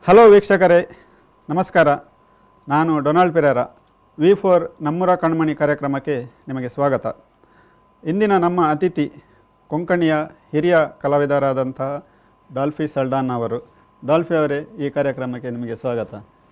Hello ವೀಕ್ಷಕರೇ ನಮಸ್ಕಾರ ನಾನು ಡೊನಾಲ್ಡ್ ಪೆರೇರ ವಿ ಫೋರ್ ನಮ್ಮೂರ ಕಣ್ಮಣಿ ಕಾರ್ಯಕ್ರಮಕ್ಕೆ ನಿಮಗೆ ಸ್ವಾಗತ ಇಂದಿನ ನಮ್ಮ ಅತಿಥಿ ಕೊಂಕಣಿಯ ಹಿರಿಯ ಕಲಾವಿದರಾದಂತಹ ಡಾಲ್ಫಿ ಸಲ್ಡಾನ್ ಅವರು ಡಾಲ್ಫಿ ಅವರೇ ಈ ಕಾರ್ಯಕ್ರಮಕ್ಕೆ ನಿಮಗೆ ಸ್ವಾಗತ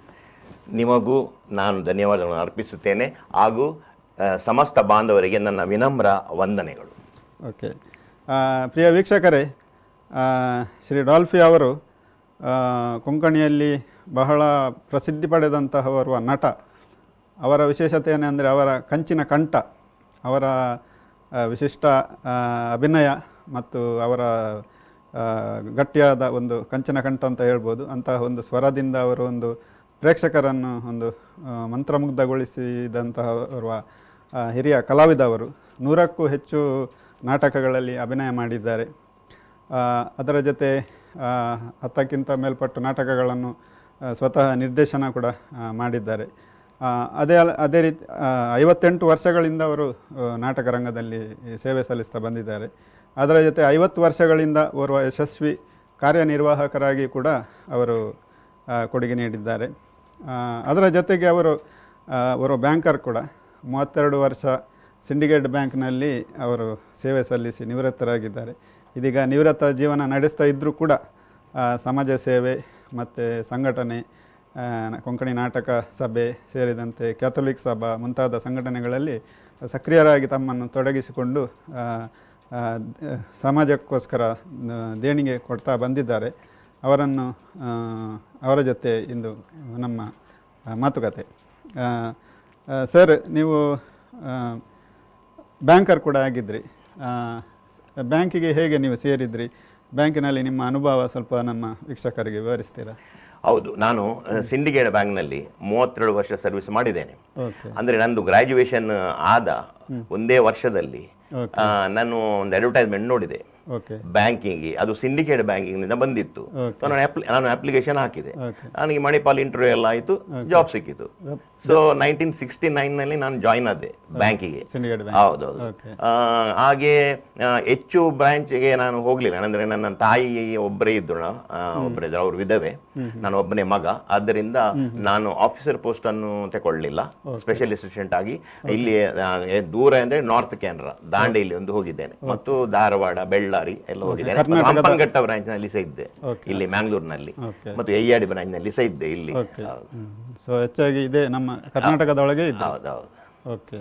ನಿಮಗೂ ನಾನು ಧನ್ಯವಾದಗಳನ್ನು ಅರ್ಪಿಸುತ್ತೇನೆ ಹಾಗೂ ಆ, ಸಮಸ್ತ ಬಾಂಧವರಿಗೆ ನನ್ನ ವಿನಮ್ರ ವಂದನೆಗಳು ಓಕೆ ಆ, ಪ್ರಿಯ ವೀಕ್ಷಕರೇ ಆ, ಶ್ರೀ ಡಾಲ್ಫಿ ಅವರು ಆ, ಕೊಂಕಣಿಯಲ್ಲಿ ಬಹಳ ಪ್ರಸಿದ್ಧಿ ಪಡೆದಂತಹ ಓರ್ವ ನಟ ಅವರ ವಿಶೇಷತೆ ಏನೆಂದರೆ ಅವರ ಕಂಚಿನ ಕಂಠ ಅವರ ಆ, ವಿಶಿಷ್ಟ ಆ, ಅಭಿನಯ ಮತ್ತು ಅವರ ಆ, ಗಟ್ಟಿಯಾದ ಒಂದು ಕಂಚಿನ ಕಂಠ ಅಂತ ಹೇಳ್ಬೋದು ಅಂತಹ ಒಂದು ಸ್ವರದಿಂದ ಅವರು ಒಂದು ಪ್ರೇಕ್ಷಕರನ್ನು ಒಂದು ಆ, ಮಂತ್ರಮುಗ್ಧಗೊಳಿಸಿದಂತಹ ಓರ್ವ ಆ, ಹಿರಿಯ ಕಲಾವಿದ ಅವರು ನೂರಕ್ಕೂ ಹೆಚ್ಚು ನಾಟಕಗಳಲ್ಲಿ ಅಭಿನಯ ಮಾಡಿದ್ದಾರೆ ಆ, ಅದರ ಜೊತೆ ಆ, ಹತ್ತಕ್ಕಿಂತ ಮೇಲ್ಪಟ್ಟು ನಾಟಕಗಳನ್ನು ಆ, ಸ್ವತಃ ನಿರ್ದೇಶನ ಕೂಡ ಆ, ಮಾಡಿದ್ದಾರೆ ಆ, ಅದೇ ಅಲ್ಲ ಅದೇ ರೀತಿ ಆ, ಐವತ್ತೆಂಟು ವರ್ಷಗಳಿಂದ ಅವರು ಆ, ನಾಟಕ ರಂಗದಲ್ಲಿ ಸೇವೆ ಸಲ್ಲಿಸ್ತಾ ಬಂದಿದ್ದಾರೆ ಅದರ ಜೊತೆ ಐವತ್ತು ವರ್ಷಗಳಿಂದ ಓರ್ವ ಯಶಸ್ವಿ ಕಾರ್ಯನಿರ್ವಾಹಕರಾಗಿ ಕೂಡ ಅವರು ಆ, ಕೊಡುಗೆ ನೀಡಿದ್ದಾರೆ ಆ, ಅದರ ಜೊತೆಗೆ ಅವರು ಆ, ಓರ್ವ ಬ್ಯಾಂಕರ್ ಕೂಡ ಮೂವತ್ತೆರಡು ವರ್ಷ ಸಿಂಡಿಕೇಟ್ ಬ್ಯಾಂಕ್ನಲ್ಲಿ ಅವರು ಸೇವೆ ಸಲ್ಲಿಸಿ ನಿವೃತ್ತರಾಗಿದ್ದಾರೆ ಇದೀಗ ನಿವೃತ್ತ ಜೀವನ ನಡೆಸ್ತಾ ಇದ್ದರೂ ಕೂಡ ಆ, ಸಮಾಜ ಸೇವೆ ಮತ್ತು ಸಂಘಟನೆ ಆ, ಕೊಂಕಣಿ ನಾಟಕ ಸಭೆ ಸೇರಿದಂತೆ ಕ್ಯಾಥೋಲಿಕ್ ಸಭಾ ಮುಂತಾದ ಸಂಘಟನೆಗಳಲ್ಲಿ ಸಕ್ರಿಯರಾಗಿ ತಮ್ಮನ್ನು ತೊಡಗಿಸಿಕೊಂಡು ಆ, ಆ, ದ- ಸಮಾಜಕ್ಕೋಸ್ಕರ ಆ, ದೇಣಿಗೆ ಕೊಡ್ತಾ ಬಂದಿದ್ದಾರೆ ಅವರನ್ನು ಆ, ಅವರ ಜೊತೆ ಇಂದು ನಮ್ಮ ಆ, ಮಾತುಕತೆ ಆ, ಆ, ಸರ್ ನೀವು ಆ, ಬ್ಯಾಂಕರ್ ಕೂಡ ಆಗಿದ್ರಿ ಆ, ಬ್ಯಾಂಕಿಗೆ ಹೇಗೆ ನೀವು ಸೇರಿದ್ರಿ ಬ್ಯಾಂಕಿನಲ್ಲಿ ನಿಮ್ಮ ಅನುಭವ ಸ್ವಲ್ಪ ನಮ್ಮ ವೀಕ್ಷಕರಿಗೆ ವಿವರಿಸ್ತೀರಾ ಹೌದು ನಾನು ಸಿಂಡಿಕೇಟ್ ಬ್ಯಾಂಕ್ನಲ್ಲಿ ಮೂವತ್ತೆರಡು ವರ್ಷ ಸರ್ವಿಸ್ ಮಾಡಿದ್ದೇನೆ ಓಕೆ ಅಂದರೆ ನಂದು ಗ್ರ್ಯಾಜುಯೇಷನ್ ಆದ ಒಂದೇ ವರ್ಷದಲ್ಲಿ ಓಕೆ ಆ, ನಾನು ಒಂದು ಅಡ್ವರ್ಟೈಸ್ಮೆಂಟ್ ನೋಡಿದೆ ಓಕೆ ಬ್ಯಾಂಕಿಂಗ್ ಅದು ಸಿಂಡಿಕೇಟ್ ಬ್ಯಾಂಕಿಂಗ್ನಿಂದ ಬಂದಿತ್ತು ಓಕೆ. ಸೊ ನಾನು ಅಪ್ಲಿ ನಾನು ಅಪ್ಲಿಕೇಶನ್ ಹಾಕಿದೆ ಓಕೆ ನನಗೆ ಮಣಿಪಾಲ್ ಇಂಟರ್ವ್ಯೂ ಎಲ್ಲ ಆಯಿತು ಜಾಬ್ ಸಿಕ್ಕಿತು ಸೊ ನೈನ್ಟೀನ್ ಸಿಕ್ಸ್ಟಿ ನೈನ್ನಲ್ಲಿ ನಾನು ಜಾಯ್ನ್ ಆದೆ ಬ್ಯಾಂಕಿಗೆ ಸಿಂಡಿಕೇಟ್ ಬ್ಯಾಂಕ್ ಹೌದೌದು ಓಕೆ ಆ, ಹಾಗೆ ಆ, ಹೆಚ್ಚು ಬ್ರಾಂಚ್ಗೆ ನಾನು ಹೋಗಲಿಲ್ಲ ಅಂದರೆ ನನ್ನ ತಾಯಿ ಒಬ್ಬರೇ ಇದ್ದಳು ಆ, ಒಬ್ಬರೇ ಇದ್ರು ಅವ್ರ ವಿಧವೆ ನಾನು ಒಬ್ಬನೇ ಮಗ ಆದ್ದರಿಂದ ನಾನು ಆಫೀಸರ್ ಪೋಸ್ಟ್ ಅನ್ನು ತಗೊಳ್ಳಿಲ್ಲ ಸ್ಪೆಷಲ್ ಅಸಿಸ್ಟೆಂಟ್ ಆಗಿ ಇಲ್ಲಿ ಆ, ಏ, ದೂರ ಅಂದರೆ ನಾರ್ತ್ ಕ್ಯಾನ್ರಾ ದಾಂಡೇಲಿ ಒಂದು ಹೋಗಿದ್ದೇನೆ ಮತ್ತು ಧಾರವಾಡ ಬೆಳ್ಳಾರಿ ಎಲ್ಲ ಹೋಗಿದ್ದೇನೆ ಮತ್ತು ಹಂಪನಘಟ್ಟ ಬ್ರಾಂಚ್ ನಲ್ಲಿ ಸಹ ಇದ್ದೆ Okay. ಇಲ್ಲಿ ಮ್ಯಾಂಗ್ಳೂರ್ನಲ್ಲಿ ಓಕೆ ಮತ್ತು ಎಯ್ಯಾಡಿ ಬ್ರಾಂಚ್ ನಲ್ಲಿ ಸಹ ಇದ್ದೆ ಇಲ್ಲಿ ಓಕೆ ಸೊ ಹೆಚ್ಚಾಗಿ ಇದೆ ನಮ್ಮ ಕರ್ನಾಟಕದೊಳಗೆ ಇದೆ ಹೌದೌದು ಓಕೆ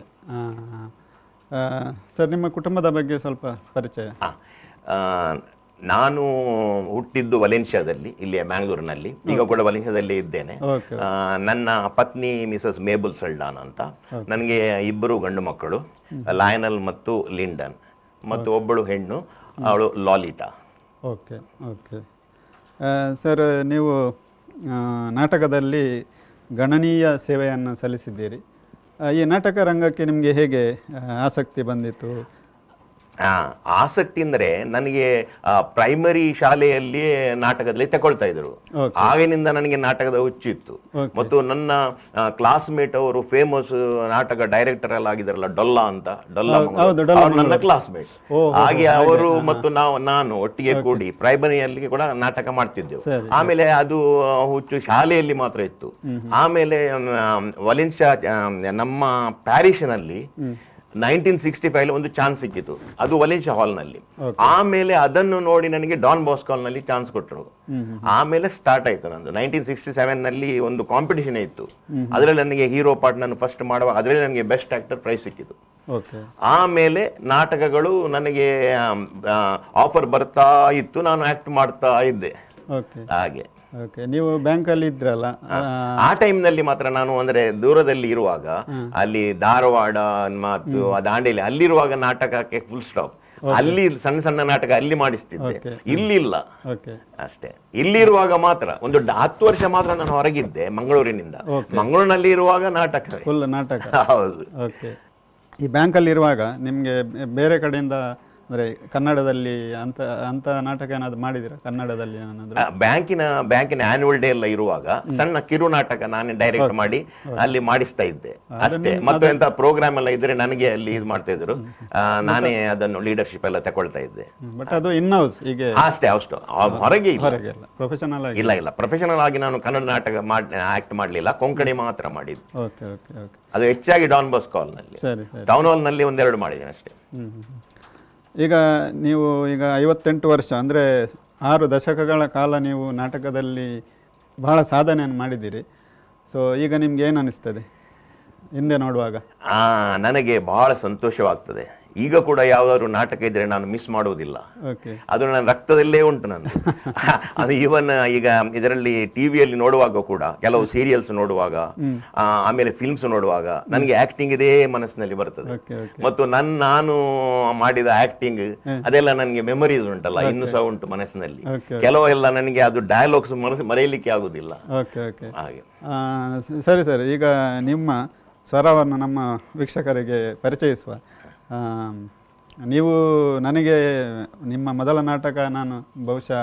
ಸರ್ ನಿಮ್ಮ ಕುಟುಂಬದ ಬಗ್ಗೆ ಸ್ವಲ್ಪ ಪರಿಚಯ ಆ, ಆ, ನಾನು ಹುಟ್ಟಿದ್ದು ವಲೆನ್ಷಿಯಾದಲ್ಲಿ ಇಲ್ಲಿ ಮ್ಯಾಂಗ್ಳೂರಿನಲ್ಲಿ ಈಗ ಕೂಡ ವಲೆನ್ಷಿಯಾದಲ್ಲಿ ಇದ್ದೇನೆ ಓಕೆ ಆ, ನನ್ನ ಪತ್ನಿ ಮಿಸಸ್ ಮೇಬುಲ್ ಸಲ್ಡಾನ್ ಅಂತ ನನಗೆ ಇಬ್ಬರು ಗಂಡು ಮಕ್ಕಳು ಲಯನಲ್ ಮತ್ತು ಲಿಂಡನ್ ಮತ್ತು ಒಬ್ಬಳು ಹೆಣ್ಣು ಅವಳು ಲಾಲಿಟಾ ಓಕೆ ಓಕೆ ಸರ್ ನೀವು ಆ, ನಾಟಕದಲ್ಲಿ ಗಣನೀಯ ಸೇವೆಯನ್ನು ಸಲ್ಲಿಸಿದ್ದೀರಿ ಆ, ಈ ನಾಟಕ ರಂಗಕ್ಕೆ ನಿಮಗೆ ಹೇಗೆ ಆ, ಆಸಕ್ತಿ ಬಂದಿತ್ತು ಆ, ಆಸಕ್ತಿ ಅಂದರೆ ನನಗೆ ಪ್ರೈಮರಿ ಶಾಲೆಯಲ್ಲಿ ನಾಟಕದಲ್ಲಿ ತಗೊಳ್ತಾ ಇದ್ರು Okay. ಆಗಿನಿಂದ ನನಗೆ ನಾಟಕದ ಹುಚ್ಚಿತ್ತು Okay. ಮತ್ತು ನನ್ನ ಕ್ಲಾಸ್ಮೇಟ್ ಅವರು ಫೇಮಸ್ ನಾಟಕ ಡೈರೆಕ್ಟರ್ ಎಲ್ಲ ಆಗಿದಾರಲ್ಲ ಡೊಲ್ಲಾ ಅಂತ ಡೊಲ್ಲಾ ಹೌದು, ಮಂಗಳೂರು. ಡೊಲ್ಲಾ ಅವ್ರು ನನ್ನ ಕ್ಲಾಸ್ಮೇಟ್ ಓ, ಹೋ, ಹಾಗೆ ಅವರು ಮತ್ತು ನಾವು ನಾನು ಒಟ್ಟಿಗೆ ಕೂಡಿ ಪ್ರೈಮರಿಯಲ್ಲಿ ಕೂಡ ನಾಟಕ ಮಾಡ್ತಿದ್ದೆವು ಸರಿ. ಆಮೇಲೆ ಅದು ಹುಚ್ಚು ಶಾಲೆಯಲ್ಲಿ ಮಾತ್ರ ಇತ್ತು ಆಮೇಲೆ ವಲಿನ್ಶಾ ನಮ್ಮ ಪ್ಯಾರಿಸ್ನಲ್ಲಿ ನೈನ್ಟೀನ್ ಸಿಕ್ಸ್ಟಿ ಫೈವ್ ಒಂದು ಚಾನ್ಸ್ ಸಿಕ್ಕಿತು ಅದು ವಲಿನ್ಶಾ ಹಾಲ್ನಲ್ಲಿ ಆಮೇಲೆ ಅದನ್ನು ನೋಡಿ ನನಗೆ ಡಾನ್ ಬಾಸ್ಕಾಲ್ನಲ್ಲಿ ಚಾನ್ಸ್ ಕೊಟ್ಟರು ಆಮೇಲೆ ಸ್ಟಾರ್ಟ್ ಆಯ್ತು ನಂದು ನೈನ್ಟೀನ್ ಸಿಕ್ಸ್ಟಿ ಸೆವೆನ್ನಲ್ಲಿ ಒಂದು ಕಾಂಪಿಟಿಷನ್ ಇತ್ತು ಅದರಲ್ಲಿ ನನಗೆ ಹೀರೋ ಪಾರ್ಟ್ ನಾನು ಫಸ್ಟ್ ಮಾಡುವ ಅದರಲ್ಲಿ ನನಗೆ ಬೆಸ್ಟ್ ಆಕ್ಟರ್ ಪ್ರೈಸ್ ಸಿಕ್ಕಿತು ಓಕೆ ಆಮೇಲೆ ನಾಟಕಗಳು ನನಗೆ ಆಫರ್ ಬರ್ತಾ ಇತ್ತು ನಾನು ಆಕ್ಟ್ ಮಾಡ್ತಾ ಇದ್ದೆ ಓಕೆ ಹಾಗೆ ಓಕೆ ನೀವು ಬ್ಯಾಂಕಲ್ಲಿ ಇದ್ರಲ್ಲ ಆ, ಆ ಟೈಮ್ನಲ್ಲಿ ಮಾತ್ರ ನಾನು ಅಂದ್ರೆ ದೂರದಲ್ಲಿ ಇರುವಾಗ ಅಲ್ಲಿ ಧಾರವಾಡ ಮತ್ತು ಆ ದಾಂಡೇಲಿ ಅಲ್ಲಿರುವಾಗ ನಾಟಕಕ್ಕೆ ಫುಲ್ ಸ್ಟಾಪ್ ಅಲ್ಲಿ ಸಣ್ಣ ಸಣ್ಣ ನಾಟಕ ಅಲ್ಲಿ ಮಾಡಿಸ್ತಿದ್ದೆ Okay. ಇಲ್ಲಿಲ್ಲ ಓಕೆ ಅಷ್ಟೇ ಇಲ್ಲಿರುವಾಗ ಮಾತ್ರ ಒಂದು ಡ- ಹತ್ತು ವರ್ಷ ಮಾತ್ರ ನಾನು ಹೊರಗಿದ್ದೆ ಮಂಗಳೂರಿನಿಂದ ಮಂಗಳೂರಿನಲ್ಲಿ ಇರುವಾಗ ನಾಟಕ ಫುಲ್ ನಾಟಕ ಹೌದು ಓಕೆ ಈ ಬ್ಯಾಂಕಲ್ಲಿ ಇರುವಾಗ ನಿಮಗೆ ಬೇರೆ ಕಡೆಯಿಂದ ಅಂದರೆ ಕನ್ನಡದಲ್ಲಿ ಅಂತ ಅಂತ ನಾಟಕ ಏನಾದ್ರು ಮಾಡಿದ್ದೀರಾ ಕನ್ನಡದಲ್ಲಿ ಏನಾದರೂ ಆ, ಬ್ಯಾಂಕಿನ ಬ್ಯಾಂಕಿನ ಆನ್ಯುವಲ್ ಡೇ ಎಲ್ಲ ಇರುವಾಗ ಸಣ್ಣ ಕಿರು ನಾಟಕ ನಾನೇ ಡೈರೆಕ್ಟ್ ಮಾಡಿ ಅಲ್ಲಿ ಮಾಡಿಸ್ತಾ ಇದ್ದೆ ಅಷ್ಟೇ ಮತ್ತು ಎಂತ ಪ್ರೋಗ್ರಾಮ್ ಎಲ್ಲ ಇದ್ರೆ ನನಗೆ ಅಲ್ಲಿ ಇದು ಮಾಡ್ತಾ ಇದ್ರು ಆ, ನಾನೇ ಅದನ್ನು ಲೀಡರ್ಶಿಪ್ ಎಲ್ಲ ತಗೊಳ್ತಾ ಇದ್ದೆ ಬಟ್ ಅದು ಇನ್ ಹೌಸ್ ಹೀಗೆ ಅಷ್ಟೇ ಅಷ್ಟು ಆ, ಹೊರಗೆ ಇಲ್ಲ ಹೊರಗೆ ಅಲ್ಲ ಪ್ರೊಫೆಷನಲ್ ಆಗಿ ಇಲ್ಲ ಇಲ್ಲ ಪ್ರೊಫೆಷನಲ್ ಆಗಿ ನಾನು ಕನ್ನಡ ನಾಟಕ ಮಾಡಿ ಆಕ್ಟ್ ಮಾಡಲಿಲ್ಲ ಕೊಂಕಣಿ ಮಾತ್ರ ಮಾಡಿದ್ದು ಓಕೆ ಓಕೆ ಓಕೆ ಅದು ಹೆಚ್ಚಾಗಿ ಡಾನ್ ಬಾಸ್ ಕಾಲ್ನಲ್ಲಿ ಸರಿ ಸರಿ ಟೌನ್ ಹಾಲ್ನಲ್ಲಿ ಒಂದೆರಡು ಮಾಡಿದ್ದೇನೆ ಅಷ್ಟೇ ಹ್ಮ್, ಹ್ಮ್, ಹ್ಮ್. ಈಗ ನೀವು ಈಗ ಐವತ್ತೆಂಟು ವರ್ಷ ಅಂದರೆ ಆರು ದಶಕಗಳ ಕಾಲ ನೀವು ನಾಟಕದಲ್ಲಿ ಬಹಳ ಸಾಧನೆಯನ್ನು ಮಾಡಿದ್ದೀರಿ ಸೊ ಈಗ ನಿಮ್ಗೆ ಏನು ಅನಿಸ್ತದೆ ಹಿಂದೆ ನೋಡುವಾಗ ಆ, ನನಗೆ ಬಹಳ ಸಂತೋಷವಾಗ್ತದೆ ಈಗ ಕೂಡ ಯಾವುದಾದ್ರು ನಾಟಕ ಇದ್ರೆ ನಾನು ಮಿಸ್ ಮಾಡುವುದಿಲ್ಲ ಓಕೆ ಅದು ನನ್ನ ರಕ್ತದಲ್ಲೇ ಉಂಟು ನಾನು ಅದು ಈವನ್ ಈಗ ಇದರಲ್ಲಿ ಟಿವಿಯಲ್ಲಿ ನೋಡುವಾಗ ಕೂಡ ಕೆಲವು ಸೀರಿಯಲ್ಸ್ ನೋಡುವಾಗ ಆ, ಆಮೇಲೆ ಫಿಲ್ಮ್ಸ್ ನೋಡುವಾಗ ನನಗೆ ಆಕ್ಟಿಂಗ್ ಇದೇ ಮನಸ್ಸಿನಲ್ಲಿ ಬರ್ತದೆ ಓಕೆ ಓಕೆ ಮತ್ತು ನನ್ನ ನಾನು ಮಾಡಿದ ಆಕ್ಟಿಂಗ್ ಅದೆಲ್ಲ ನನಗೆ ಮೆಮರೀಸ್ ಉಂಟಲ್ಲ ಇನ್ನೂ ಸಹ ಉಂಟು ಮನಸ್ಸಿನಲ್ಲಿ Okay. ಕೆಲವೆಲ್ಲ ನನಗೆ ಅದು ಡಯಲಾಗ್ಸ್ ಮನಸ್ಸು ಮರೆಯಲಿಕ್ಕೆ ಆಗುದಿಲ್ಲ ಓಕೆ ಓಕೆ ಹಾಗೆ ಆ, ಸ- ಸರಿ ಸರಿ ಈಗ ನಿಮ್ಮ ಸ್ವರವನ್ನು ನಮ್ಮ ವೀಕ್ಷಕರಿಗೆ ಪರಿಚಯಿಸುವ ಆ, ನೀವು ನನಗೆ ನಿಮ್ಮ ಮೊದಲ ನಾಟಕ ನಾನು ಬಹುಶಃ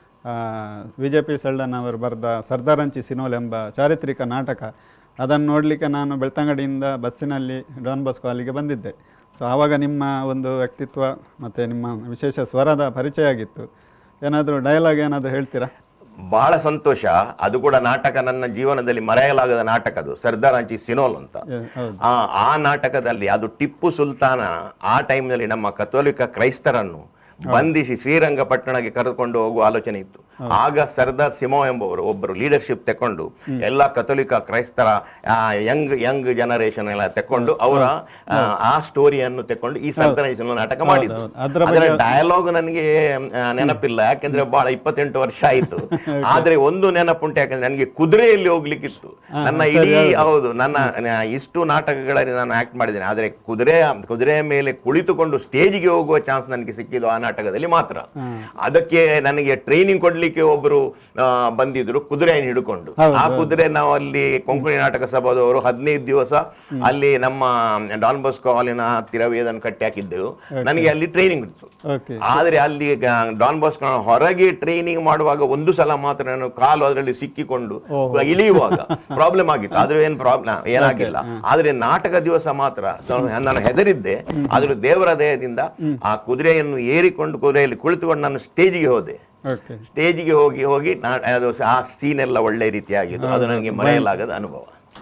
ವಿ ಜೆ ಪಿ ಸಳ್ಳನ್ ಅವರು ಬರೆದ ಸರ್ದಾರಂಚಿ ಸಿನೋಲ್ ಎಂಬ ಚಾರಿತ್ರಿಕ ನಾಟಕ ಅದನ್ನು ನೋಡಲಿಕ್ಕೆ ನಾನು ಬೆಳ್ತಂಗಡಿಯಿಂದ ಬಸ್ಸಿನಲ್ಲಿ ಡಾನ್ ಬಾಸ್ಕೋ ಅಲ್ಲಿಗೆ ಬಂದಿದ್ದೆ ಸೊ ಆವಾಗ ನಿಮ್ಮ ಒಂದು ವ್ಯಕ್ತಿತ್ವ ಮತ್ತು ನಿಮ್ಮ ವಿಶೇಷ ಸ್ವರದ ಪರಿಚಯ ಆಗಿತ್ತು ಏನಾದರೂ ಡೈಲಾಗ್ ಏನಾದರೂ ಹೇಳ್ತೀರಾ ಬಹಳ ಸಂತೋಷ ಅದು ಕೂಡ ನಾಟಕ ನನ್ನ ಜೀವನದಲ್ಲಿ ಮರೆಯಲಾಗದ ನಾಟಕ ಅದು ಸರ್ದಾರ್ ಅಂಚಿ ಸಿನೋಲ್ ಅಂತ ಏ, ಹೌದು ಆ ಆ ನಾಟಕದಲ್ಲಿ ಅದು ಟಿಪ್ಪು ಸುಲ್ತಾನ ಆ ಟೈಮ್ನಲ್ಲಿ ನಮ್ಮ ಕಥೋಲಿಕ ಕ್ರೈಸ್ತರನ್ನು ಬಂಧಿಸಿ ಶ್ರೀರಂಗಪಟ್ಟಣಕ್ಕೆ ಕರೆದುಕೊಂಡು ಹೋಗುವ ಆಲೋಚನೆ ಇತ್ತು ಆಗ ಸರ್ದಾರ್ ಸಿಮೋ ಎಂಬುವರು ಒಬ್ಬರು ಲೀಡರ್ಶಿಪ್ ತಕೊಂಡು ಎಲ್ಲ ಕಥೋಲಿಕ ಕ್ರೈಸ್ತರ ಯಂಗ್ ಯಂಗ್ ಜನರೇಷನ್ ಎಲ್ಲ ತಕೊಂಡು ಅವರ ಆ, ಆ ಸ್ಟೋರಿಯನ್ನು ತಕೊಂಡು ಈ ಸರ್ದಾರ್ ಸಿನಿಮಾ ನಾಟಕ ಮಾಡಿದ್ದು ಹೌದು. ಅದ್ರ ಅದರ ಡಯಲಾಗ್ ನನಗೆ ಆ, ನೆನಪಿಲ್ಲ ಯಾಕೆಂದ್ರೆ ಬಹಳ ಇಪ್ಪತ್ತೆಂಟು ವರ್ಷ ಆಯ್ತು ಆದ್ರೆ ಒಂದು ನೆನಪುಂಟು ಯಾಕಂದ್ರೆ ನನಗೆ ಕುದುರೆಯಲ್ಲಿ ಹೋಗ್ಲಿಕ್ಕಿತ್ತು ನನ್ನ ಇಡೀ ಹೌದು ನನ್ನ ನ- ಇಷ್ಟು ನಾಟಕಗಳಲ್ಲಿ ನಾನು ಆಕ್ಟ್ ಮಾಡಿದ್ದೇನೆ ಆದ್ರೆ ಕುದುರೆ ಕುದುರೆಯ ಮೇಲೆ ಕುಳಿತುಕೊಂಡು ಸ್ಟೇಜಿಗೆ ಹೋಗುವ ಚಾನ್ಸ್ ನನಗೆ ಸಿಕ್ಕಿದ್ದು ಆ ನಾಟಕದಲ್ಲಿ ಮಾತ್ರ ಅದಕ್ಕೆ ನನಗೆ ಟ್ರೈನಿಂಗ್ ಕೊಡ್ಲಿಕ್ಕೆ ಒಬ್ಬರು ಆ, ಬಂದಿದ್ರು ಕುದುರೆಯನ್ನು ಹಿಡ್ಕೊಂಡು ಆ ಕುದುರೆ ನಾವು ಅಲ್ಲಿ ಕೊಂಕಣಿ ನಾಟಕ ಸಭಾದವರು ಹದಿನೈದು ದಿವಸ ಅಲ್ಲಿ ನಮ್ಮ ಡಾನ್ ಬಾಸ್ಕೋ ಹಾಲಿನ ಹತ್ತಿರವೇ ಅದನ್ನು ಕಟ್ಟಿ ಹಾಕಿದ್ದೆವು ನನಗೆ ಅಲ್ಲಿ ಟ್ರೈನಿಂಗ್ ಇತ್ತು ಓಕೆ ಆದ್ರೆ ಅಲ್ಲಿ ಗ- ಡಾನ್ ಬಾಸ್ಕೋ ಹೊರಗೆ ಟ್ರೈನಿಂಗ್ ಮಾಡುವಾಗ ಒಂದು ಸಲ ಮಾತ್ರ ನಾನು ಕಾಲು ಅದರಲ್ಲಿ ಸಿಕ್ಕಿಕೊಂಡು ಇಳಿಯುವಾಗ ಪ್ರಾಬ್ಲಮ್ ಆಗಿತ್ತು ಆದ್ರೆ ಏನ್ ಪ್ರಾಬ್ಲಮ್ ಏನಾಗಿಲ್ಲ ಆದ್ರೆ ನಾಟಕ ದಿವಸ ಮಾತ್ರ ನಾನು- ನಾನು ಹೆದರಿದ್ದೆ ಆದ್ರೆ ದೇವರ ದಯದಿಂದ ಆ ಕುದುರೆಯನ್ನು ಏರಿಕೊಂಡು ಕುದುರೆಯಲ್ಲಿ ಕುಳಿತುಕೊಂಡು ನಾನು ಸ್ಟೇಜಿಗೆ ಹೋದೆ ಓಕೆ ಸ್ಟೇಜಿಗೆ ಹೋಗಿ ಹೋಗಿ ನಾ- ಅದು ಸ- ಆ ಸೀನ್ ಎಲ್ಲ ಒಳ್ಳೆ ರೀತಿಯಾಗಿತ್ತು ಅದು ನನಗೆ ಮರೆಯಲಾಗದ ಅನುಭವ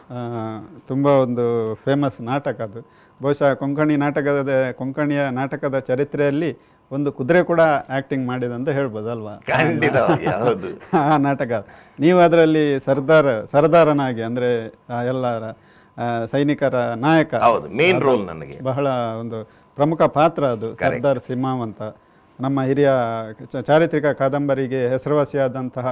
ತುಂಬ ಒಂದು ಫೇಮಸ್ ನಾಟಕ ಅದು ಬಹುಶಃ ಕೊಂಕಣಿ ನಾಟಕದ ಕೊಂಕಣಿಯ ನಾಟಕದ ಚರಿತ್ರೆಯಲ್ಲಿ ಒಂದು ಕುದುರೆ ಕೂಡ ಆ್ಯಕ್ಟಿಂಗ್ ಮಾಡಿದೆ ಅಂತ ಹೇಳ್ಬೋದು ಅಲ್ವಾ ಖಂಡಿತವಾಗಿ ಹೌದು ಆ ನಾಟಕ ನೀವು ಅದರಲ್ಲಿ ಸರ್ದಾರ್ ಸರ್ದಾರನಾಗಿ ಅಂದರೆ ಎಲ್ಲರ ಆ, ಸೈನಿಕರ ನಾಯಕ ಹೌದು ಮೇನ್ ರೋಲ್ ನನಗೆ ಬಹಳ ಒಂದು ಪ್ರಮುಖ ಪಾತ್ರ ಅದು ಸರ್ದಾರ್ ಸಿಂಹಂ ಅಂತ ನಮ್ಮ ಹಿರಿಯ ಚ- ಚಾರಿತ್ರಿಕ ಕಾದಂಬರಿಗೆ ಹೆಸರುವಾಸಿಯಾದಂತಹ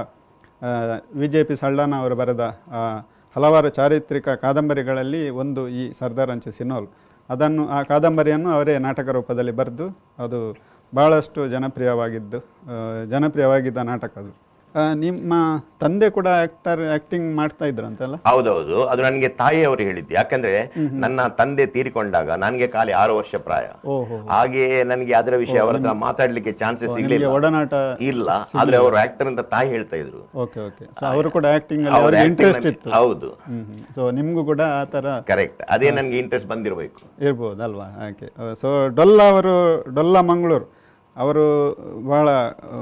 ವಿ ಜೆ ಪಿ ಸಳ್ಳನ ಅವರು ಬರೆದ ಆ, ಹಲವಾರು ಚಾರಿತ್ರಿಕ ಕಾದಂಬರಿಗಳಲ್ಲಿ ಒಂದು ಈ ಸರ್ದಾರ್ ಅಂಚೆ ಸಿನೋಲ್ ಅದನ್ನು ಆ ಕಾದಂಬರಿಯನ್ನು ಅವರೇ ನಾಟಕ ರೂಪದಲ್ಲಿ ಬರೆದು ಅದು ಭಾಳಷ್ಟು ಜನಪ್ರಿಯವಾಗಿದ್ದು ಆ, ಜನಪ್ರಿಯವಾಗಿದ್ದ ನಾಟಕ ಅದು ಆ, ನಿಮ್ಮ ತಂದೆ ಕೂಡ ಆ್ಯಕ್ಟರ್ ಆ್ಯಕ್ಟಿಂಗ್ ಮಾಡ್ತಾ ಇದ್ರಂತಲ್ಲ ಹೌದೌದು ಅದು ನನಗೆ ತಾಯಿಯವರು ಹೇಳಿದ್ದು ಯಾಕಂದ್ರೆ ನನ್ನ ತಂದೆ ತೀರಿಕೊಂಡಾಗ ನನಗೆ ಖಾಲಿ ಆರು ವರ್ಷ ಪ್ರಾಯ ಓಹೋ ಹಾಗೆ ನನಗೆ ಅದರ ವಿಷಯ ಅವರ ಹತ್ರ ಮಾತಾಡ್ಲಿಕ್ಕೆ ಚಾನ್ಸಸ್ ನಿಮಗೆ ಸಿಗ್ಲಿಲ್ಲ ಒಡನಾಟ ಇಲ್ಲ ಆದ್ರೆ ಅವರು ಆಕ್ಟರ್ ಅಂತ ತಾಯಿ ಹೇಳ್ತಾ ಇದ್ರು ಓಕೆ ಓಕೆ ಸೊ ಅವರು ಕೂಡ ಆ್ಯಕ್ಟಿಂಗ್ ಅಲ್ಲಿ ಅವ್ರ ಅವ್ರಿಗೆ acting ಇಂಟ್ರೆಸ್ಟ್ ನಲ್ಲಿ- ಇತ್ತು ಹೌದು ಸೊ ನಿಮಗೂ ಕೂಡ ಆ ಥರ ಕರೆಕ್ಟ್ ಅದೇ ನನಗೆ ಇಂಟ್ರೆಸ್ಟ್ ಬಂದಿರಬೇಕು ಇರ್ಬೋದಲ್ವಾ ಓಕೆ ಸೊ ಡೊಲ್ಲ ಅವರು ಡೊಲ್ಲ ಮಂಗಳೂರು ಅವರು ಬಹಳ ಆ,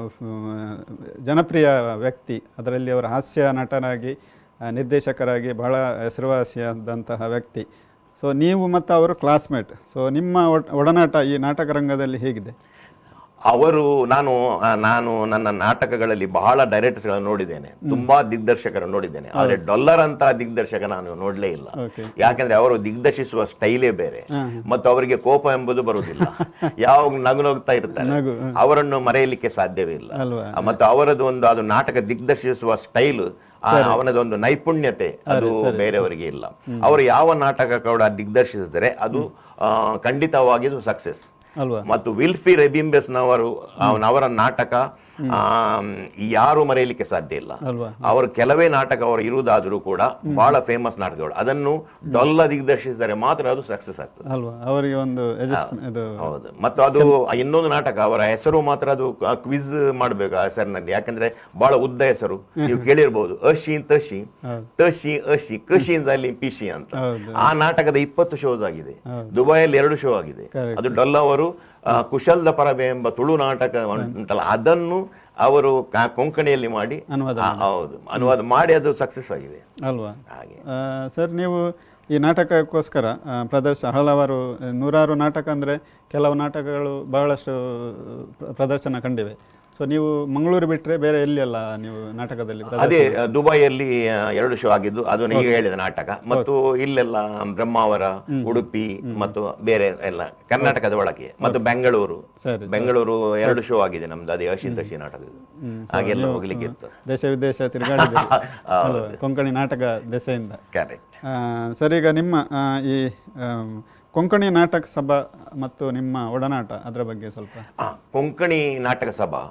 ಜನಪ್ರಿಯ ವ್ಯಕ್ತಿ ಅದರಲ್ಲಿ ಅವರು ಹಾಸ್ಯ ನಟನಾಗಿ ಆ, ನಿರ್ದೇಶಕರಾಗಿ ಬಹಳ ಹೆಸರುವಾಸಿಯಾದಂತಹ ವ್ಯಕ್ತಿ ಸೊ ನೀವು ಮತ್ತು ಅವರು ಕ್ಲಾಸ್ಮೇಟ್ ಸೊ ನಿಮ್ಮ ಒಡ- ಒಡನಾಟ ಈ ನಾಟಕ ರಂಗದಲ್ಲಿ ಹೇಗಿದೆ ಅವರು ನಾನು ಆ, ನಾನು ನನ್ನ ನಾಟಕಗಳಲ್ಲಿ ಬಹಳ ಡೈರೆಕ್ಟರ್ಗಳನ್ನು ನೋಡಿದ್ದೇನೆ ತುಂಬಾ ದಿಗ್ದರ್ಶಕರನ್ನು ನೋಡಿದ್ದೇನೆ ಆದ್ರೆ ಡೊಲ್ಲರ್ ಅಂತ ದಿಗ್ದರ್ಶಕ ನಾನು ನೋಡ್ಲೇ ಇಲ್ಲ ಓಕೆ ಯಾಕಂದ್ರೆ ಅವರು ದಿಗ್ದರ್ಶಿಸುವ ಸ್ಟೈಲೇ ಬೇರೆ ಮತ್ತು ಅವರಿಗೆ ಕೋಪ ಎಂಬುದು ಬರುವುದಿಲ್ಲ ಯಾವಾಗ ನಗು ನಗ್ತಾ ಇರ್ತಾರೆ ನಗು ಅವರನ್ನು ಮರೆಯಲಿಕ್ಕೆ ಸಾಧ್ಯವೇ ಇಲ್ಲ ಅಲ್ವಾ ಮತ್ತು ಅವರದ್ದು ಒಂದು ಅದು ನಾಟಕ ದಿಗ್ದರ್ಶಿಸುವ ಸ್ಟೈಲ್ ಅವನದೊಂದು ನೈಪುಣ್ಯತೆ ಅದು ಬೇರೆಯವರಿಗೆ ಇಲ್ಲ ಅವರು ಯಾವ ನಾಟಕ ಕೂಡ ದಿಗ್ದರ್ಶಿಸಿದರೆ ಅದು ಆ, ಖಂಡಿತವಾಗಿ ಸಕ್ಸೆಸ್ ಅಲ್ವಾ ಮತ್ತು ವಿಲ್ಫಿ ರೆಬಿಂಬೆಸ್ನವರು ಅವನ- ಅವರ ನಾಟಕ ಆಮ್, ಯಾರು ಮರೆಯಲಿಕ್ಕೆ ಸಾಧ್ಯ ಇಲ್ಲ ಅಲ್ವಾ ಅವರು ಕೆಲವೇ ನಾಟಕ ಅವರು ಇರುವುದಾದರೂ ಕೂಡ ಬಹಳ ಫೇಮಸ್ ನಾಟಕಗಳು ಅದನ್ನು ಡೊಲ್ಲ ದಿಗ್ದರ್ಶಿಸಿದರೆ ಮಾತ್ರ ಅದು ಸಕ್ಸಸ್ ಆಗ್ತದೆ ಅಲ್ವಾ ಅವರಿಗೆ ಒಂದು adjust- ಇದು ಹೌದು ಮತ್ತು ಅದು ಇನ್ನೊಂದು ನಾಟಕ ಅವರ ಹೆಸರು ಮಾತ್ರ ಅದು ಕ್ವಿಜ್ ಮಾಡಬೇಕು ಆ ಹೆಸರಿನಲ್ಲಿ ಯಾಕಂದ್ರೆ ಬಹಳ ಉದ್ದ ಹೆಸರು ನೀವು ಕೇಳಿರ್ಬೋದು ಅಶಿ ತಶಿ ಹೌದು. ತಶಿ ಅಶಿ ಕಶಿಂದಲ್ಲಿ ಪಿಶಿ ಅಂತ ಹೌದು ಆ ನಾಟಕದ ಇಪ್ಪತ್ತು ಶೋಸ್ ಆಗಿದೆ ಹೌದು. ದುಬೈಯಲ್ಲಿ ಎರಡು ಶೋ ಆಗಿದೆ Correct. ಅದು ಡೊಲ್ಲ ಅವರು ಆ, ಕುಶಲ್ದ ಪರಬೆ ಎಂಬ ತುಳು ನಾಟಕ ಉಂಟಲ್ಲ ಅದನ್ನು ಅವರು ಕ- ಕೊಂಕಣಿಯಲ್ಲಿ ಮಾಡಿ ಅನುವಾದ ಆ, ಹೌದು ಅನುವಾದ ಮಾಡಿ ಅದು ಸಕ್ಸಸ್ ಆಗಿದೆ ಅಲ್ವಾ ಹಾಗೆ ಆ, ಸರ್ ನೀವು ಈ ನಾಟಕಕ್ಕೋಸ್ಕರ ಆ, ಪ್ರದರ್ಶ ಹಲವಾರು ಆ, ನೂರಾರು ನಾಟಕ ಅಂದರೆ ಕೆಲವು ನಾಟಕಗಳು ಬಹಳಷ್ಟು ಪ್ರ- ಪ್ರದರ್ಶನ ಕಂಡಿವೆ ಸೊ ನೀವು ಮಂಗಳೂರು ಬಿಟ್ಟರೆ ಬೇರೆ ಎಲ್ಲಿಯಲ್ಲ ನೀವು ನಾಟಕದಲ್ಲಿ ಪ್ರದರ್ಶನ- ಅದೇ ಆ, ದುಬೈಯಲ್ಲಿ ಆ, ಎರಡು ಶೋ ಆಗಿದ್ದು ಅದು ಈಗ ಹೇಳಿದ ನಾಟಕ ಮತ್ತು ಇಲ್ಲೆಲ್ಲ ಬ್ರಹ್ಮಾವರ ಉಡುಪಿ ಮತ್ತು ಬೇರೆ ಎಲ್ಲ ಕರ್ನಾಟಕದ ಒಳಗೆ ಮತ್ತು ಬೆಂಗಳೂರು ಸರಿ ಬೆಂಗಳೂರು ಎರಡು ಶೋ ಆಗಿದೆ ನಮ್ದು ಅದೇ ಅಶಿ ತಶಿ ನಾಟಕದ್ದು ಹಾಗೆಲ್ಲ ಹೋಗ್ಲಿಕ್ಕೆ ಇತ್ತು ದೇಶ ವಿದೇಶ ತಿರುಗಾಡಿದ್ದೀರಿ ಅಲ್ವಾ? ಕೊಂಕಣಿ ನಾಟಕ ದೆಸೆಯಿಂದ ಕರೆಕ್ಟ್ ಆ, ಸರ್ ಈಗ ನಿಮ್ಮ ಆ, ಈ ಆಮ್, ಕೊಂಕಣಿ ನಾಟಕ ಸಭಾ ಮತ್ತು ನಿಮ್ಮ ಒಡನಾಟ ಅದರ ಬಗ್ಗೆ ಸ್ವಲ್ಪ ಆ, ಕೊಂಕಣಿ ನಾಟಕ ಸಭಾ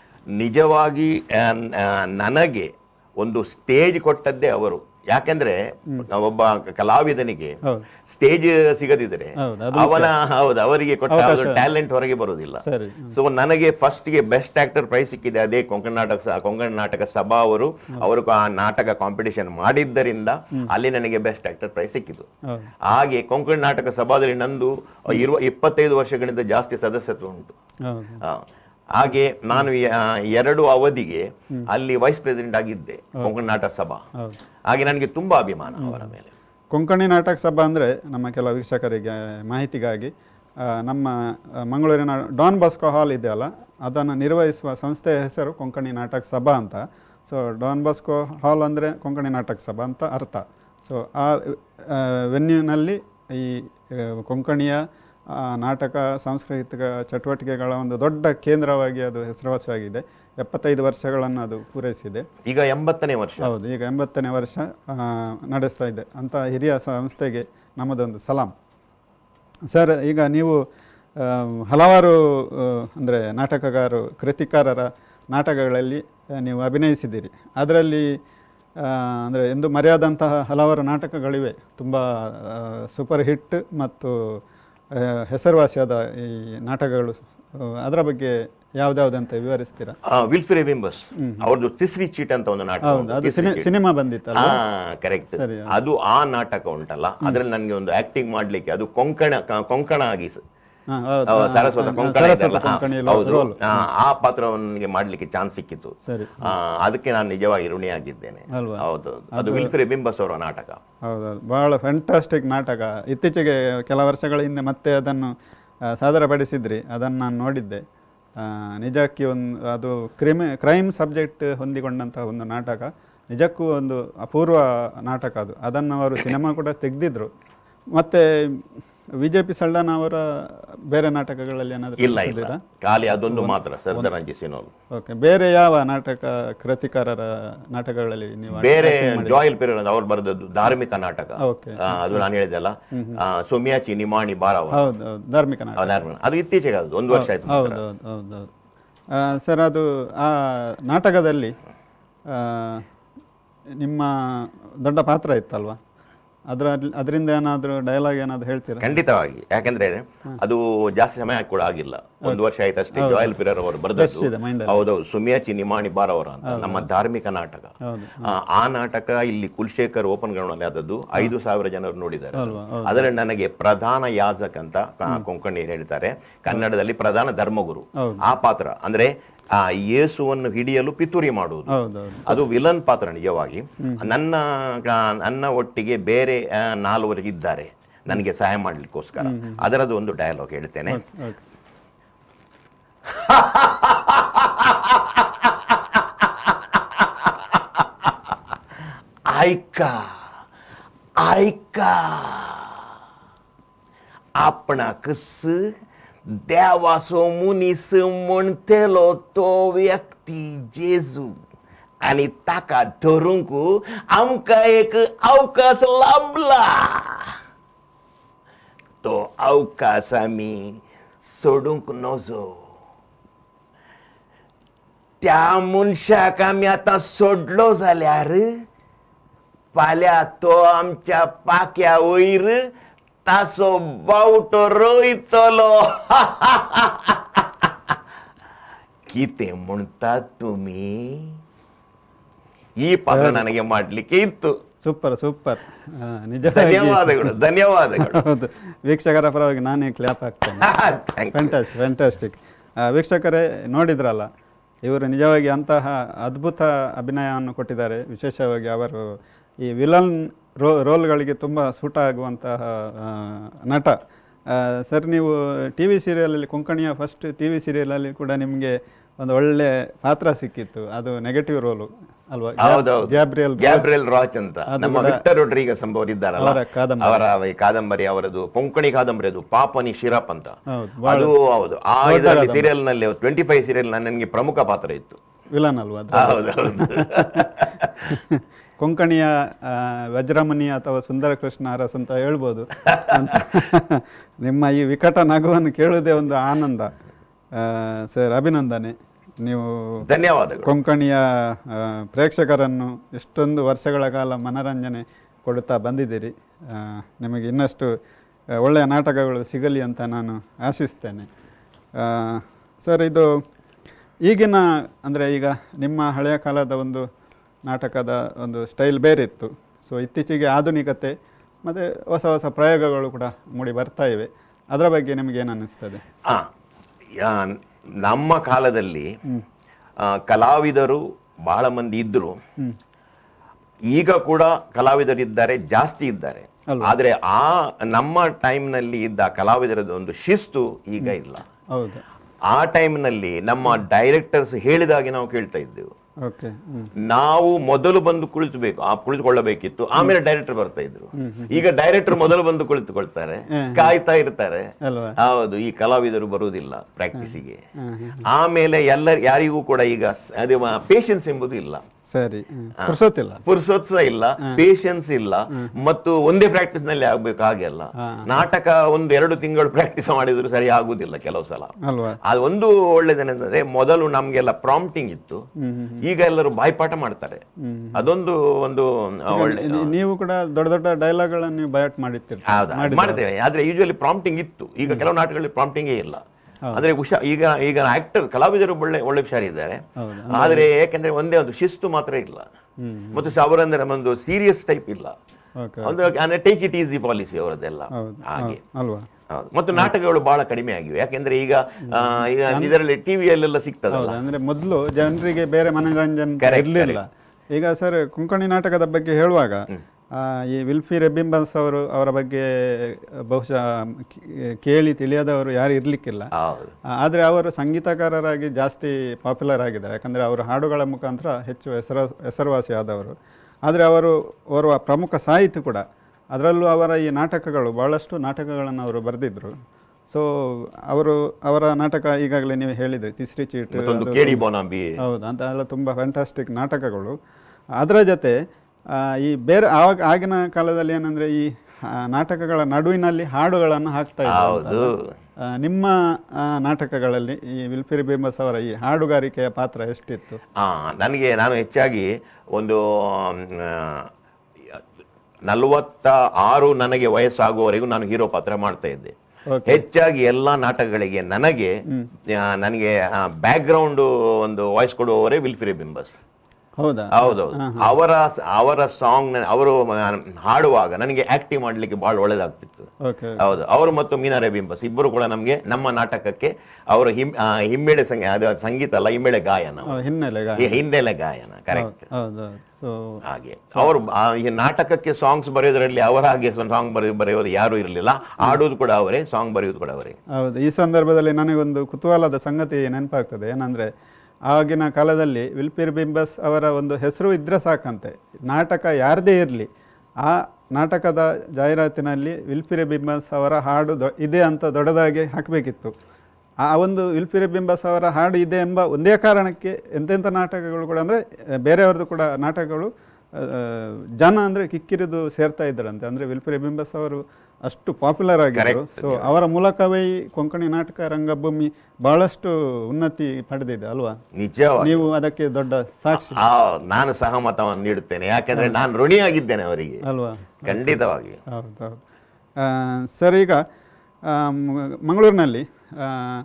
ನಿಜವಾಗಿ ಆ, ಆ, ನನಗೆ ಒಂದು ಸ್ಟೇಜ್ ಕೊಟ್ಟದ್ದೇ ಅವರು ಯಾಕೆಂದ್ರೆ ಒಬ್ಬ ಕಲಾವಿದನಿಗೆ ಹೌದು ಸ್ಟೇಜ್ ಸಿಗದಿದ್ರೆ ಹೌದು ಅದು ಅವನ ಹೌದು ಅವರಿಗೆ ಕೊಟ್ಟ ಟ್ಯಾಲೆಂಟ್ ಹೊರಗೆ ಬರುವುದಿಲ್ಲ ಸರಿ ಸೊ ನನಗೆ ಫಸ್ಟ್ಗೆ ಬೆಸ್ಟ್ ಆಕ್ಟರ್ ಪ್ರೈಸ್ ಸಿಕ್ಕಿದೆ ಅದೇ ಕೊಂಕಣ ನಾಟಕ ಸ- ಕೊಂಕಣ ನಾಟಕ ಸಭಾ ಅವರು ಅವರು ಆ ನಾಟಕ ಕಾಂಪಿಟಿಷನ್ ಮಾಡಿದ್ದರಿಂದ ಅಲ್ಲಿ ನನಗೆ ಬೆಸ್ಟ್ ಆಕ್ಟರ್ ಪ್ರೈಸ್ ಸಿಕ್ಕಿತು ಹೌದು ಹಾಗೆ ಕೊಂಕಣ ನಾಟಕ ಸಭಾದಲ್ಲಿ ನಂದು ಇರುವ ಇಪ್ಪತ್ತೈದು ವರ್ಷಗಳಿಂದ ಜಾಸ್ತಿ ಸದಸ್ಯತ್ವ ಉಂಟು ಹೌದು ಆ, ಹಾಗೆ ನಾನು ಯ- ಎರಡು ಅವಧಿಗೆ ಅಲ್ಲಿ ವೈಸ್ ಪ್ರೆಸಿಡೆಂಟ್ ಆಗಿದ್ದೆ ಕೊಂಕಣ ನಾಟಕ ಸಭಾ ಹೌದು ಹಾಗೆ ನನಗೆ ತುಂಬಾ ಅಭಿಮಾನ ಅವರ ಮೇಲೆ ಕೊಂಕಣಿ ನಾಟಕ ಸಭಾ ಅಂದರೆ ನಮ್ಮ ಕೆಲವು ವೀಕ್ಷಕರಿಗೆ ಮಾಹಿತಿಗಾಗಿ ಆ, ನಮ್ಮ ಆ, ಮಂಗಳೂರಿನ ಡಾನ್ ಬಾಸ್ಕೋ ಹಾಲ್ ಇದೆಯಲ್ಲ ಅದನ್ನು ನಿರ್ವಹಿಸುವ ಸಂಸ್ಥೆಯ ಹೆಸರು ಕೊಂಕಣಿ ನಾಟಕ ಸಭಾ ಅಂತ ಸೊ ಡಾನ್ ಬಾಸ್ಕೋ ಹಾಲ್ ಅಂದರೆ ಕೊಂಕಣಿ ನಾಟಕ ಸಭಾ ಅಂತ ಅರ್ಥ ಸೊ ಆ ವೆನ್ಯೂನಲ್ಲಿ ಈ ಆ, ಕೊಂಕಣಿಯ ಆ, ನಾಟಕ ಸಾಂಸ್ಕೃತಿಕ ಚಟುವಟಿಕೆಗಳ ಒಂದು ದೊಡ್ಡ ಕೇಂದ್ರವಾಗಿ ಅದು ಹೆಸರುವಾಸಿಯಾಗಿದೆ ಎಪ್ಪತ್ತೈದು ವರ್ಷಗಳನ್ನು ಅದು ಪೂರೈಸಿದೆ ಈಗ ಎಂಬತ್ತನೇ ವರ್ಷ ಹೌದು ಈಗ ಎಂಬತ್ತನೇ ವರ್ಷ ಆ, ನಡೆಸ್ತಾ ಇದೆ ಅಂತ ಹಿರಿಯ ಸಂಸ್ಥೆಗೆ ನಮ್ಮದೊಂದು ಸಲಾಂ ಸರ್ ಈಗ ನೀವು ಆ, ಹಲವಾರು ಅಂದರೆ ನಾಟಕಗಾರರು ಕೃತಿಕಾರರ ನಾಟಕಗಳಲ್ಲಿ ಆ, ನೀವು ಅಭಿನಯಿಸಿದ್ದೀರಿ ಅದರಲ್ಲಿ ಅಂದರೆ ಎಂದು ಮರೆಯಾದಂತಹ ಹಲವಾರು ನಾಟಕಗಳಿವೆ ತುಂಬ ಸೂಪರ್ ಹಿಟ್ ಮತ್ತು ಆ, ಹೆಸರುವಾಸಿಯಾದ ಈ ನಾಟಕಗಳು ಆ, ಅದರ ಬಗ್ಗೆ ಯಾವುದ್ಯಾವುದಂತ ವಿವರಿಸ್ತೀರಾ ವಿಲ್ಫಿರೆ ಬಿಂಬಸ್ ಅವ್ರದ್ದು ತಿಸ್ರಿ ಚೀಟ್ ಅಂತ ಒಂದು ನಾಟಕ ಹೌದು ಉಂಟು. ಅದು ತಿಸ್ರಿ ಸಿನಿ ಚೀಟ್. ಸಿನಿಮಾ ಬಂದಿತ್ತಲ್ಲ ಹಾ ಕರೆಕ್ಟ್ ಸರಿ, ಅದು ಆ ನಾಟಕ ಉಂಟಲ್ಲ ಅದ್ರಲ್ಲಿ ನನಗೆ ಒಂದು ಆಕ್ಟಿಂಗ್ ಮಾಡ್ಲಿಕ್ಕೆ ಅದು ಕೊಂಕಣ ಕ- ಕೊಂಕಣ ಆಗಿ ಸ- ಹಾ, ಹೌದು. ಅವ ಸರಸ್ವತ ಹಾ, ಕೊಂಕಣ ಸರಸ್ವತ ಇದೆಯಲ್ಲ, ಹಾ, ಕೊಂಕಣಿಯಲ್ಲಿ ಹೌದು role. ಆ, ಆ ಪಾತ್ರವನ್ನಿಗೆ ಮಾಡ್ಲಿಕ್ಕೆ ಚಾನ್ಸ್ ಸಿಕ್ಕಿತ್ತು ಸರಿ ಆ, ಅದಕ್ಕೆ ನಾನು ನಿಜವಾಗಿ ಋಣಿಯಾಗಿದ್ದೇನೆ ಅಲ್ವಾ? ಹೌದು ಅದು ವಿಲ್ಫ್ರೆ ಬಿಂಬಸ್ ಅವರ ನಾಟಕ ಹೌದೌದು ಭಾಳ ಫ್ಯಾಂಟಾಸ್ಟಿಕ್ ನಾಟಕ ಇತ್ತೀಚೆಗೆ ಕೆಲ ವರ್ಷಗಳ ಹಿಂದೆ ಮತ್ತೆ ಅದನ್ನು ಆ, ಸಾದರಪಡಿಸಿದ್ರಿ ಅದನ್ನು ನಾನು ನೋಡಿದ್ದೆ ಆ, ನಿಜಕ್ಕೆ ಒಂದು ಅದು ಕ್ರಿಮಿ ಕ್ರೈಮ್ ಸಬ್ಜೆಕ್ಟ್ ಹೊಂದಿಕೊಂಡಂಥ ಒಂದು ನಾಟಕ ನಿಜಕ್ಕೂ ಒಂದು ಅಪೂರ್ವ ನಾಟಕ ಅದು ಅದನ್ನು ಅವರು ಸಿನಿಮಾ ಕೂಡ ತೆಗೆದಿದ್ರು ಮತ್ತು ವಿ ಜೆ ಪಿ ಸಲ್ಡನ್ ಅವರ ಬೇರೆ ನಾಟಕಗಳಲ್ಲಿ ಏನಾದರೂ ಇಲ್ಲ ಇಲ್ಲ ಖಾಲಿ ಅದೊಂದು ಮಾತ್ರ ಸರ್ದಾರಂಜಿ ಸಿನೋಲ್ ಓಕೆ ಬೇರೆ ಯಾವ ನಾಟಕ ಕೃತಿಕಾರರ ನಾಟಕಗಳಲ್ಲಿ ನೀವು ಬೇರೆ ಜಾಯಿಲ್ ಪೆರೇರ ಅವ್ರು ಬರೆದದ್ದು ಧಾರ್ಮಿಕ ನಾಟಕ ಓಕೆ ಆ, ಅದು ನಾನು ಹೇಳಿದೆಲ್ಲ ಸೊಮ್ಯಾಚಿ ನಿಮಾಣಿ ಬಾರವ ಹೌದು ಹೌದು ಧಾರ್ಮಿಕ ನಾಟಕ ಅದು ಅದು ಇತ್ತೀಚೆಗೆ ಅದು ಒಂದು ವರ್ಷ ಆಯ್ತು ಹೌದು ಹೌದು ಹೌದು ಹೌದು ಆ, ಸರ್ ಅದು ಆ ನಾಟಕದಲ್ಲಿ ಆ, ನಿಮ್ಮ ದೊಡ್ಡ ಪಾತ್ರ ಇತ್ತಲ್ವಾ ಅದರ ಅದರಿಂದ ಏನಾದರೂ ಡೈಲಾಗ್ ಏನಾದರೂ ಹೇಳ್ತೀರಾ ಖಂಡಿತವಾಗಿ ಯಾಕಂದ್ರೆ ಅದು ಜಾಸ್ತಿ ಸಮಯ ಕೂಡ ಆಗಿಲ್ಲ ಒಂದು ವರ್ಷ ಆಯ್ತು ಅಷ್ಟೇ ಜಾಯಲ್ ಪಿರರ್ ಅವರು ಬರೆದದ್ದು ಇದೆ ಮೈಂಡ್ ಹೌದೌದು ಸುಮಿಯಾಚಿ ನಿಮಾಣಿ ಬಾರವರ ಅಂತ ನಮ್ಮ ಧಾರ್ಮಿಕ ನಾಟಕ ಹೌದು ಆ, ಆ ನಾಟಕ ಇಲ್ಲಿ ಕುಲ್ಶೇಖರ್ ಓಪನ್ ಗ್ರೌಂಡ್ ಅಲ್ಲಿ ಆದದ್ದು ಐದು ಸಾವಿರ ಜನರು ನೋಡಿದ್ದಾರೆ ಅಲ್ವಾ ಹೌದು ಅದರಲ್ಲಿ ನನಗೆ ಪ್ರಧಾನ ಯಾಜಕ್ ಅಂತ ಕ- ಕೊಂಕಣಿ ಹೇಳ್ತಾರೆ ಕನ್ನಡದಲ್ಲಿ ಪ್ರಧಾನ ಧರ್ಮಗುರು ಹೌದು. ಆ ಪಾತ್ರ ಅಂದ್ರೆ ಆ ಯೇಸುವನ್ನು ಹಿಡಿಯಲು ಪಿತೂರಿ ಮಾಡುವುದು ಹೌದು ಹೌದು ಅದು ವಿಲನ್ ಪಾತ್ರ ನಿಜವಾಗಿ ನನ್ನ ಗ- ನನ್ನ ಒಟ್ಟಿಗೆ ಬೇರೆ ಆ, ನಾಲ್ವರು ಇದ್ದಾರೆ ನನಗೆ ಸಹಾಯ ಮಾಡಲಿಕ್ಕೋಸ್ಕರ ಅದರದ್ದು ಒಂದು ಡಯಲಾಗ್ ಹೇಳ್ತೇನೆ ಓಕೆ ऐका ऐका आपणा कस देवासमोनीस म्हणतेलो तो व्यक्ती जेजू आणि ताका धरूंक आमकां एक अवकाश लाभला तो अवकाश आमी सोडूंक नजो त्या मनशाक आमी आतां सोडलो जाल्यार फाल्यां तो आमच्या पाक्या वयर तासो बावटो रोयतलो कितें म्हणटात तुमी ಈ ಪಾತ್ರ ನನಗೆ ಮಾಡ್ಲಿಕ್ಕೆ ಇತ್ತು ಸೂಪರ್ ಸೂಪರ್ ನಿಜ ಧನ್ಯವಾದಗಳು ಧನ್ಯವಾದಗಳು ಹೌದು ವೀಕ್ಷಕರ ಪರವಾಗಿ ನಾನೇ ಕ್ಲಾಪ್ ಹಾಕ್ತೇನೆ Thank you. ಫ್ಯಾಂಟಾಸ್ಟಿಕ್ ಫ್ಯಾಂಟಾಸ್ಟಿಕ್ ವೀಕ್ಷಕರೇ ನೋಡಿದ್ರಲ್ಲ ಇವರು ನಿಜವಾಗಿ ಅಂತಹ ಅದ್ಭುತ ಅಭಿನಯವನ್ನು ಕೊಟ್ಟಿದ್ದಾರೆ ವಿಶೇಷವಾಗಿ ಅವರು ಈ ವಿಲನ್ ರೋ ರೋಲ್ಗಳಿಗೆ ತುಂಬ ಸೂಟ ಆಗುವಂತಹ ಆ, ನಟ ಆ, ಸರ್ ನೀವು ಟಿ ವಿ ಸೀರಿಯಲಲ್ಲಿ ಕೊಂಕಣಿಯ ಫಸ್ಟ್ ಟಿ ವಿ ಸೀರಿಯಲಲ್ಲಿ ಕೂಡ ನಿಮಗೆ ಒಂದು ಒಳ್ಳೆ ಪಾತ್ರ ಸಿಕ್ಕಿತ್ತು ಅದು ನೆಗೆಟಿವ್ ರೋಲು ಅಲ್ವಾ ಹೌದೌದು ಗ್ಯಾಬ್ರಿಯಲ್ ಗ್ಯಾಬ್ರಿಯಲ್ ರಾಚ್ ಅಂತ ನಮ್ಮ ವಿಕ್ಟರ್ ರೊಡ್ರಿಗಸ್ ಎಂಬವರು ಇದ್ದಾರಲ್ಲ ಅವರ ಕಾದಂಬರಿ. ಅವರ ಈ ಕಾದಂಬರಿ ಅವರದು ಕೊಂಕಣಿ ಕಾದಂಬರಿ ಅದು ಪಾಪನಿ ಶಿರಪ್ ಅಂತ ಹೌದು ಅದು ಹೌದು ಆ ಇದರಲ್ಲಿ ಸೀರಿಯಲ್ ನಲ್ಲಿ ಟ್ವೆಂಟಿ ಫೈವ್ ಸೀರಿಯಲ್ ನನಗೆ ಪ್ರಮುಖ ಪಾತ್ರ ಇತ್ತು ವಿಲನ್ ಅಲ್ವಾ ಅದು ಹೌದೌದು ಕೊಂಕಣಿಯ ಆ, ವಜ್ರಮುನಿ ಅಥವಾ ಸುಂದರ ಕೃಷ್ಣ ಅರಸ್ ಅಂತ ಹೇಳ್ಬೋದು ಅಂತ ನಿಮ್ಮ ಈ ವಿಕಟ ನಗುವನ್ನು ಕೇಳುವುದೇ ಒಂದು ಆನಂದ ಆ, ಸರ್ ಅಭಿನಂದನೆ ನೀವು ಧನ್ಯವಾದಗಳು ಕೊಂಕಣಿಯ ಆ, ಪ್ರೇಕ್ಷಕರನ್ನು ಎಷ್ಟೊಂದು ವರ್ಷಗಳ ಕಾಲ ಮನರಂಜನೆ ಕೊಡುತ್ತಾ ಬಂದಿದ್ದೀರಿ ಆ, ನಿಮಗೆ ಇನ್ನಷ್ಟು ಆ, ಒಳ್ಳೆಯ ನಾಟಕಗಳು ಸಿಗಲಿ ಅಂತ ನಾನು ಆಶಿಸ್ತೇನೆ ಆ, ಸರ್ ಇದು ಈಗಿನ ಅಂದರೆ ಈಗ ನಿಮ್ಮ ಹಳೆಯ ಕಾಲದ ಒಂದು ನಾಟಕದ ಒಂದು ಸ್ಟೈಲ್ ಬೇರೆ ಇತ್ತು ಸೊ ಇತ್ತೀಚೆಗೆ ಆಧುನಿಕತೆ ಮತ್ತು ಹೊಸ ಹೊಸ ಪ್ರಯೋಗಗಳು ಕೂಡ ಮೂಡಿ ಬರ್ತಾ ಇವೆ ಅದರ ಬಗ್ಗೆ ನಿಮಗೆ ಏನು ಅನ್ನಿಸ್ತದೆ ಆ, ಯಾ- ನಮ್ಮ ಕಾಲದಲ್ಲಿ ಆ, ಕಲಾವಿದರು ಬಹಳ ಮಂದಿ ಇದ್ರು ಈಗ ಕೂಡ ಕಲಾವಿದರಿದ್ದಾರೆ ಜಾಸ್ತಿ ಇದ್ದಾರೆ ಆದ್ರೆ ಆ ನಮ್ಮ ಟೈಮ್ನಲ್ಲಿ ಇದ್ದ ಕಲಾವಿದರದ್ದು ಒಂದು ಶಿಸ್ತು ಈಗ ಇಲ್ಲ ಹೌದು ಆ ಟೈಮ್ನಲ್ಲಿ ನಮ್ಮ ಡೈರೆಕ್ಟರ್ಸ್ ಹೇಳಿದಾಗೆ ನಾವು ಕೇಳ್ತಾ ಇದ್ದೆವು ಓಕೆ ಹ್ಞೂ ನಾವು ಮೊದಲು ಬಂದು ಕುಳಿತಬೇಕು ಆ ಕುಳಿತುಕೊಳ್ಳಬೇಕಿತ್ತು ಆಮೇಲೆ ಡೈರೆಕ್ಟರ್ ಬರ್ತಾ ಇದ್ರು ಈಗ ಡೈರೆಕ್ಟರ್ ಮೊದಲು ಬಂದು ಕುಳಿತುಕೊಳ್ತಾರೆ ಕಾಯ್ತಾ ಇರ್ತಾರೆ ಅಲ್ವಾ ಹೌದು ಈ ಕಲಾವಿದರು ಬರುವುದಿಲ್ಲ ಪ್ರಾಕ್ಟೀಸಿಗೆ ಆಮೇಲೆ ಎಲ್ಲ ಯಾರಿಗೂ ಕೂಡ ಈಗ ಸ್- ಅದು ಪೇಷನ್ಸ್ ಎಂಬುದು ಇಲ್ಲ ಸರಿ ಹ್ಮ್. ಪುರ್ಸೊತ್ತಿಲ್ಲ ಪುರುಸೋತ್ಸವ ಇಲ್ಲ ಪೇಷನ್ಸ್ ಇಲ್ಲ ಮತ್ತು ಒಂದೇ ಪ್ರಾಕ್ಟೀಸ್ ನಲ್ಲಿ ಆಗ್ಬೇಕು ಹಾಗೆಲ್ಲ ನಾಟಕ ಒಂದು ಎರಡು ತಿಂಗಳು ಪ್ರಾಕ್ಟೀಸ್ ಮಾಡಿದ್ರು ಸರಿ ಆಗುದಿಲ್ಲ ಕೆಲವು ಸಲ ಅಲ್ವಾ ಅದು ಒಂದು ಒಳ್ಳೇದೇನೆಂದ್ರೆ ಮೊದಲು ನಮ್ಗೆಲ್ಲ ಪ್ರಾಂಪ್ಟಿಂಗ್ ಇತ್ತು ಈಗ ಎಲ್ಲರೂ ಬಾಯ್ಪಾಠ ಮಾಡ್ತಾರೆ ಅದೊಂದು ಒಂದು ಆ, ಒಳ್ಳೆ ನೀ- ನೀವು ಕೂಡ ದೊಡ್ಡ ದೊಡ್ಡ ಡೈಲಾಗ್ಗಳನ್ನು ನೀವು ಬಯಾಟ್ ಮಾಡಿರ್ತೀರಿ ಹೌದಾ ಮಾಡ್ತೇವೆ ಆದ್ರೆ ಯೂಶುವಲಿ ಪ್ರಾಂಪ್ಟಿಂಗ್ ಇತ್ತು ಈಗ ಕೆಲವು ನಾಟಕಗಳಲ್ಲಿ ಪ್ರಾಂಪ್ಟಿಂಗೇ ಇಲ್ಲ ಅಂದ್ರೆ ಹುಷಾ ಈಗ ಈಗ ಆಕ್ಟರ್ ಕಲಾವಿದರು ಒಳ್ಳೆ ಒಳ್ಳೆ ಹುಷಾರಿದ್ದಾರೆ ಆದ್ರೆ ಯಾಕೆಂದ್ರೆ ಒಂದೇ ಒಂದು ಶಿಸ್ತು ಮಾತ್ರ ಇಲ್ಲ ಮತ್ತು ಸ- ಅವರಂದ್ರೆ ಒಂದು ಸೀರಿಯಸ್ ಟೈಪ್ ಇಲ್ಲ ಓಕೆ ಒಂದು ಅಂದ್ರೆ ಟೇಕ್ ಇಟ್ ಈಸಿ ಪಾಲಿಸಿ ಅವರದ್ದೆಲ್ಲ ಹಾಗೆ ಅಲ್ವಾ ಹೌದು. ಮತ್ತು ನಾಟಕಗಳು ಬಹಳ ಕಡಿಮೆ ಆಗಿವೆ ಯಾಕೆಂದ್ರೆ ಈಗ ಆ, ಈಗ ಇದರಲ್ಲಿ ಟಿವಿಯಲ್ಲೆಲ್ಲ ಸಿಗ್ತದಲ್ಲ ಹೌದು ಅಂದ್ರೆ ಮೊದಲು ಜನರಿಗೆ ಬೇರೆ ಮನೋರಂಜನೆ Correct, ಇರಲಿಲ್ಲ ಈಗ ಸರ್ ಕೊಂಕಣಿ ನಾಟಕದ ಬಗ್ಗೆ ಹೇಳುವಾಗ ಆ, ಈ ವಿಲ್ಫಿ ರೆಬಿಂಬನ್ಸ್ ಅವರು ಅವರ ಬಗ್ಗೆ ಬಹುಶಃ ಕೇ- ಕೇಳಿ ತಿಳಿಯದವರು ಯಾರು ಇರಲಿಕ್ಕಿಲ್ಲ ಹೌದು ಆದರೆ ಅವರು ಸಂಗೀತಕಾರರಾಗಿ ಜಾಸ್ತಿ ಪಾಪ್ಯುಲರ್ ಆಗಿದ್ದಾರೆ ಯಾಕಂದರೆ ಅವರು ಹಾಡುಗಳ ಮುಖಾಂತರ ಹೆಚ್ಚು ಹೆಸರು ಹೆಸರುವಾಸಿ ಆದವರು ಆದರೆ ಅವರು ಓರ್ವ ಪ್ರಮುಖ ಸಾಹಿತಿ ಕೂಡ ಅದರಲ್ಲೂ ಅವರ ಈ ನಾಟಕಗಳು ಭಾಳಷ್ಟು ನಾಟಕಗಳನ್ನು ಅವರು ಬರೆದಿದ್ದರು ಸೊ ಅವರು ಅವರ ನಾಟಕ ಈಗಾಗಲೇ ನೀವು ಹೇಳಿದ್ರಿ ತಿಸ್ರಿ ಚೀಟ್ ಮತ್ತೊಂದು ಕೇಡಿ ಬೋನಾಂಬಿ ಹೌದು ಅಂತ ಎಲ್ಲ ತುಂಬ ಫ್ಯಾಂಟಾಸ್ಟಿಕ್ ನಾಟಕಗಳು ಅದರ ಜೊತೆ ಆ, ಈ ಬೇರೆ ಆವಾಗ ಆಗಿನ ಕಾಲದಲ್ಲಿ ಏನಂದರೆ ಈ ಆ, ನಾಟಕಗಳ ನಡುವಿನಲ್ಲಿ ಹಾಡುಗಳನ್ನು ಹಾಕ್ತಾ ಇದ್ರು ಹೌದು ಆ, ನಿಮ್ಮ ಆ, ನಾಟಕಗಳಲ್ಲಿ ಈ ವಿಲ್ಫಿರಿ ಬೇಂಬಸ್ ಅವರ ಈ ಹಾಡುಗಾರಿಕೆಯ ಪಾತ್ರ ಎಷ್ಟಿತ್ತು ಆ, ನನಗೆ ನಾನು ಹೆಚ್ಚಾಗಿ ಒಂದು ನಲವತ್ತ ಆರು ನನಗೆ ವಯಸ್ಸಾಗುವವರೆಗೂ ನಾನು ಹೀರೋ ಪಾತ್ರ ಮಾಡ್ತಾ ಇದ್ದೆ ಹೆಚ್ಚಾಗಿ ಎಲ್ಲ ನಾಟಕಗಳಿಗೆ ನನಗೆ ಆ, ನನಗೆ ಬ್ಯಾಕ್ ಗ್ರೌಂಡ್ ಒಂದು ವಾಯ್ಸ್ ಕೊಡುವವರೇ ವಿಲ್ಫಿರಿ ಬಿಂಬಸ್ ಹೌದಾ ಹೌದೌದು ಅವರ ಅವರ ಸಾಂಗ್ ಅವರು ಹಾಡುವಾಗ ನನಗೆ ಆಕ್ಟಿಂಗ್ ಮಾಡ್ಲಿಕ್ಕೆ ಬಹಳ ಒಳ್ಳೇದಾಗ್ತಿತ್ತು ಓಕೆ ಹೌದು ಅವರು ಮತ್ತು ಮೀನಾ ಬಿಂಬಸ್ ಇಬ್ಬರು ಕೂಡ ನಮಗೆ ನಮ್ಮ ನಾಟಕಕ್ಕೆ ಅವರ ಹಿಮ್ ಆ, ಹಿಮ್ಮೇಳೆ ಸಂಗೀತ ಅದು ಸಂಗೀತ ಅಲ್ಲ ಹಿಮ್ಮೇಳೆ ಗಾಯನ ಹಿನ್ನೆಲೆ ಈ ಹಿಂದೆಲೆ ಗಾಯನ ಕರೆಕ್ಟ್ ಹೌದು ಸೊ ಹಾಗೆ ಅವರು ಆ, ಈ ನಾಟಕಕ್ಕೆ ಸಾಂಗ್ಸ್ ಬರೆಯೋದ್ರಲ್ಲಿ ಅವರ ಹಾಗೆ ಸಾಂಗ್ ಬರೆಯ ಬರೆಯೋದು ಯಾರು ಇರಲಿಲ್ಲ ಆಡೋದು ಕೂಡ ಅವರೇ ಸಾಂಗ್ ಬರೆಯೋದು ಕೂಡ ಅವರೇ ಹೌದು ಈ ಸಂದರ್ಭದಲ್ಲಿ ನನಗೊಂದು ಕುತೂಹಲದ ಸಂಗತಿ ನೆನಪಾಗ್ತದೆ ಏನಂದರೆ ಆಗಿನ ಕಾಲದಲ್ಲಿ ವಿಲ್ಪಿರ್ ಬಿಂಬಸ್ ಅವರ ಒಂದು ಹೆಸರು ಇದ್ರೆ ಸಾಕಂತೆ ನಾಟಕ ಯಾರದೇ ಇರಲಿ ಆ ನಾಟಕದ ಜಾಹೀರಾತಿನಲ್ಲಿ ವಿಲ್ಪಿರಿ ಬಿಂಬಸ್ ಅವರ ಹಾಡು ದೊ ಇದೆ ಅಂತ ದೊಡ್ಡದಾಗಿ ಹಾಕಬೇಕಿತ್ತು ಆ ಒಂದು ವಿಲ್ಪಿರಿ ಬಿಂಬಸ್ ಅವರ ಹಾಡು ಇದೆ ಎಂಬ ಒಂದೇ ಕಾರಣಕ್ಕೆ ಎಂತೆಂಥ ನಾಟಕಗಳು ಕೂಡ ಅಂದರೆ ಬೇರೆಯವ್ರದ್ದು ಕೂಡ ನಾಟಕಗಳು ಆ, ಜನ ಅಂದರೆ ಕಿಕ್ಕಿರಿದು ಸೇರ್ತಾ ಇದ್ದರಂತೆ ಅಂದರೆ ವಿಲ್ಪಿರಿ ಬಿಂಬಸ್ ಅವರು ಅಷ್ಟು ಪಾಪ್ಯುಲರ್ ಆಗಿದ್ದರು ಸೊ ಅವರ ಮೂಲಕವೇ ಈ ಕೊಂಕಣಿ ನಾಟಕ ರಂಗಭೂಮಿ ಬಹಳಷ್ಟು ಉನ್ನತಿ ಪಡೆದಿದೆ ಅಲ್ವಾ ನಿಜವಾಗಿ ನೀವು ಅದಕ್ಕೆ ದೊಡ್ಡ ಸಾಕ್ಷಿ ಆ, ನಾನು ಸಹಮತವನ್ನು ನೀಡುತ್ತೇನೆ ಯಾಕಂದ್ರೆ ನಾನು ಋಣಿಯಾಗಿದ್ದೇನೆ ಅವರಿಗೆ ಅಲ್ವಾ ಖಂಡಿತವಾಗಿ ಹೌದು ಹೌದು ಆ, ಸರ್ ಈಗ ಆ, ಮ- ಮಂಗಳೂರಿನಲ್ಲಿ ಆ,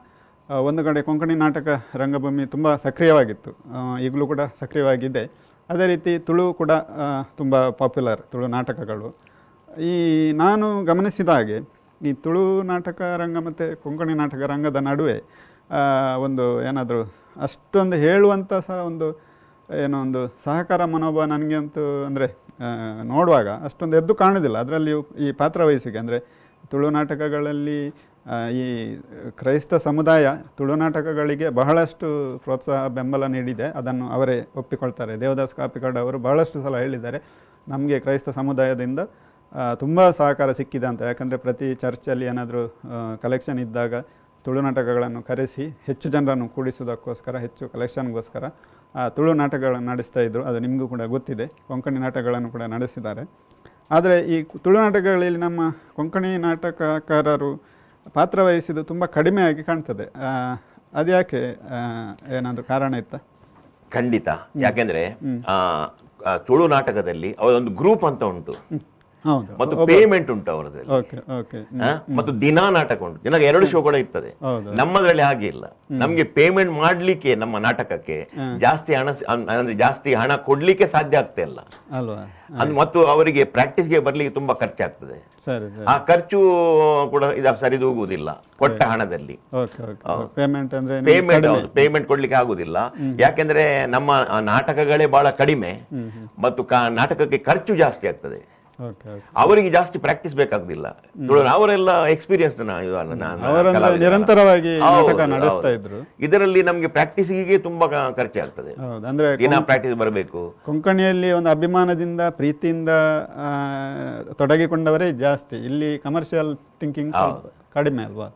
ಆ, ಒಂದು ಕಡೆ ಕೊಂಕಣಿ ನಾಟಕ ರಂಗಭೂಮಿ ತುಂಬ ಸಕ್ರಿಯವಾಗಿತ್ತು ಆ, ಈಗಲೂ ಕೂಡ ಸಕ್ರಿಯವಾಗಿದೆ ಅದೇ ರೀತಿ ತುಳು ಕೂಡ ತುಂಬ ಪಾಪ್ಯುಲರ್ ತುಳು ನಾಟಕಗಳು ಈ ನಾನು ಗಮನಿಸಿದ ಹಾಗೆ ಈ ತುಳು ನಾಟಕ ರಂಗ ಮತ್ತು ಕೊಂಕಣಿ ನಾಟಕ ರಂಗದ ನಡುವೆ ಆ, ಒಂದು ಏನಾದರೂ ಅಷ್ಟೊಂದು ಹೇಳುವಂಥ ಸಹ ಒಂದು ಏನೋ ಒಂದು ಸಹಕಾರ ಮನೋಭಾವ ನನಗೆ ಅಂತೂ ಅಂದರೆ ನೋಡುವಾಗ ಅಷ್ಟೊಂದು ಎದ್ದು ಕಾಣುವುದಿಲ್ಲ ಅದರಲ್ಲಿಯೂ ಈ ಪಾತ್ರವಹಿಸಿಕೆ ಅಂದರೆ ತುಳು ನಾಟಕಗಳಲ್ಲಿ ಆ, ಈ ಕ್ರೈಸ್ತ ಸಮುದಾಯ ತುಳು ನಾಟಕಗಳಿಗೆ ಬಹಳಷ್ಟು ಪ್ರೋತ್ಸಾಹ ಬೆಂಬಲ ನೀಡಿದೆ ಅದನ್ನು ಅವರೇ ಒಪ್ಪಿಕೊಳ್ತಾರೆ ದೇವದಾಸ್ ಕಾಪಿಕಾಡ್ ಅವರು ಬಹಳಷ್ಟು ಸಲ ಹೇಳಿದ್ದಾರೆ ನಮಗೆ ಕ್ರೈಸ್ತ ಸಮುದಾಯದಿಂದ ತುಂಬ ಸಹಕಾರ ಸಿಕ್ಕಿದೆ ಅಂತ ಯಾಕಂದರೆ ಪ್ರತಿ ಚರ್ಚಲ್ಲಿ ಏನಾದರೂ ಕಲೆಕ್ಷನ್ ಇದ್ದಾಗ ತುಳು ನಾಟಕಗಳನ್ನು ಕರೆಸಿ ಹೆಚ್ಚು ಜನರನ್ನು ಕೂಡಿಸೋದಕ್ಕೋಸ್ಕರ ಹೆಚ್ಚು ಕಲೆಕ್ಷನ್ಗೋಸ್ಕರ ಆ, ತುಳು ನಾಟಕಗಳನ್ನು ನಡೆಸ್ತಾ ಇದ್ದರು ಅದು ನಿಮಗೂ ಕೂಡ ಗೊತ್ತಿದೆ ಕೊಂಕಣಿ ನಾಟಕಗಳನ್ನು ಕೂಡ ನಡೆಸಿದ್ದಾರೆ ಆದರೆ ಈ ಕು- ತುಳು ನಾಟಕಗಳಲ್ಲಿ ನಮ್ಮ ಕೊಂಕಣಿ ನಾಟಕಕಾರರು ಪಾತ್ರವಹಿಸಿದ್ದು ತುಂಬ ಕಡಿಮೆಯಾಗಿ ಕಾಣ್ತದೆ ಆ, ಅದ್ಯಾಕೆ ಏನಾದರೂ ಕಾರಣ ಇತ್ತಾ ಖಂಡಿತ ಯಾಕೆಂದ್ರೆ ಆ, ಆ, ತುಳು ನಾಟಕದಲ್ಲಿ ಅವರೊಂದು ಗ್ರೂಪ್ ಅಂತ ಉಂಟು ಹೌದು ಮತ್ತು ಪೇಮೆಂಟ್ ಉಂಟು ಅವರದಲ್ಲಿ ಓಕೆ ಓಕೆ ಆ, ಮತ್ತು ದಿನಾ ನಾಟಕ ಉಂಟು ದಿನ ಎರಡು ಶೋಗಳು ಇರ್ತದೆ ಹೌದು. ನಮ್ಮದ್ರಲ್ಲಿ ಹಾಗೆ ಇಲ್ಲ ನಮ್ಗೆ ಪೇಮೆಂಟ್ ಮಾಡ್ಲಿಕ್ಕೆ ನಮ್ಮ ನಾಟಕಕ್ಕೆ ಜಾಸ್ತಿ ಹಣ ಸ- ಅನ್- ಅಂದ್ರೆ ಜಾಸ್ತಿ ಹಣ ಕೊಡ್ಲಿಕ್ಕೆ ಸಾಧ್ಯ ಆಗ್ತಾ ಇಲ್ಲ ಅಲ್ವಾ ಅದ್ ಮತ್ತು ಅವರಿಗೆ ಪ್ರಾಕ್ಟೀಸ್ಗೆ ಬರ್ಲಿಕ್ಕೆ ತುಂಬಾ ಖರ್ಚಾಗ್ತದೆ ಸರಿ ಸರಿ ಆ ಖರ್ಚು ಕೂಡ ಇದು ಸರಿದೂಗುವುದಿಲ್ಲ ಕೊಟ್ಟ ಹಣದಲ್ಲಿ ಓಕೆ ಓಕೆ ಪೇಮೆಂಟ್ ಅಂದರೆ ಪೇಮೆಂಟ್ ಹೌದು ಪೇಮೆಂಟ್ ಕೊಡ್ಲಿಕ್ಕೆ ಆಗುದಿಲ್ಲ ಯಾಕೆಂದ್ರೆ ನಮ್ಮ ಆ ನಾಟಕಗಳೇ ಬಹಳ ಕಡಿಮೆ ಮತ್ತು ಕಾ- ನಾಟಕಕ್ಕೆ ಖರ್ಚು ಜಾಸ್ತಿ ಆಗ್ತದೆ ಓಕೆ ಓಕೆ ಅವರಿಗೆ ಜಾಸ್ತಿ ಪ್ರಾಕ್ಟೀಸ್ ಬೇಕಾಗುದಿಲ್ಲ ತುಳು- ಅವರೆಲ್ಲ ಎಕ್ಸ್ಪೀರಿಯನ್ಸ್ ಅವರಂದ್ರೆ ನಿರಂತರವಾಗಿ ನಾಟಕ ನಡೆಸ್ತಾ ಇದ್ರು ಇದರಲ್ಲಿ ನಮ್ಗೆ ಪ್ರಾಕ್ಟೀಸಿಗೆ ತುಂಬಾ ಕ- ಖರ್ಚಾಗ್ತದೆ ಹೌದು ಅಂದ್ರೆ ದಿನ ಪ್ರಾಕ್ಟೀಸ್ ಬರಬೇಕು ಕೊಂಕಣಿಯಲ್ಲಿ ಒಂದು ಅಭಿಮಾನದಿಂದ ಪ್ರೀತಿಯಿಂದ ಆ, ತೊಡಗಿಕೊಂಡವರೇ ಜಾಸ್ತಿ ಇಲ್ಲಿ ಕಮರ್ಷಿಯಲ್ ಥಿಂಕಿಂಗ್ ಕಡಿಮೆ ಅಲ್ವಾ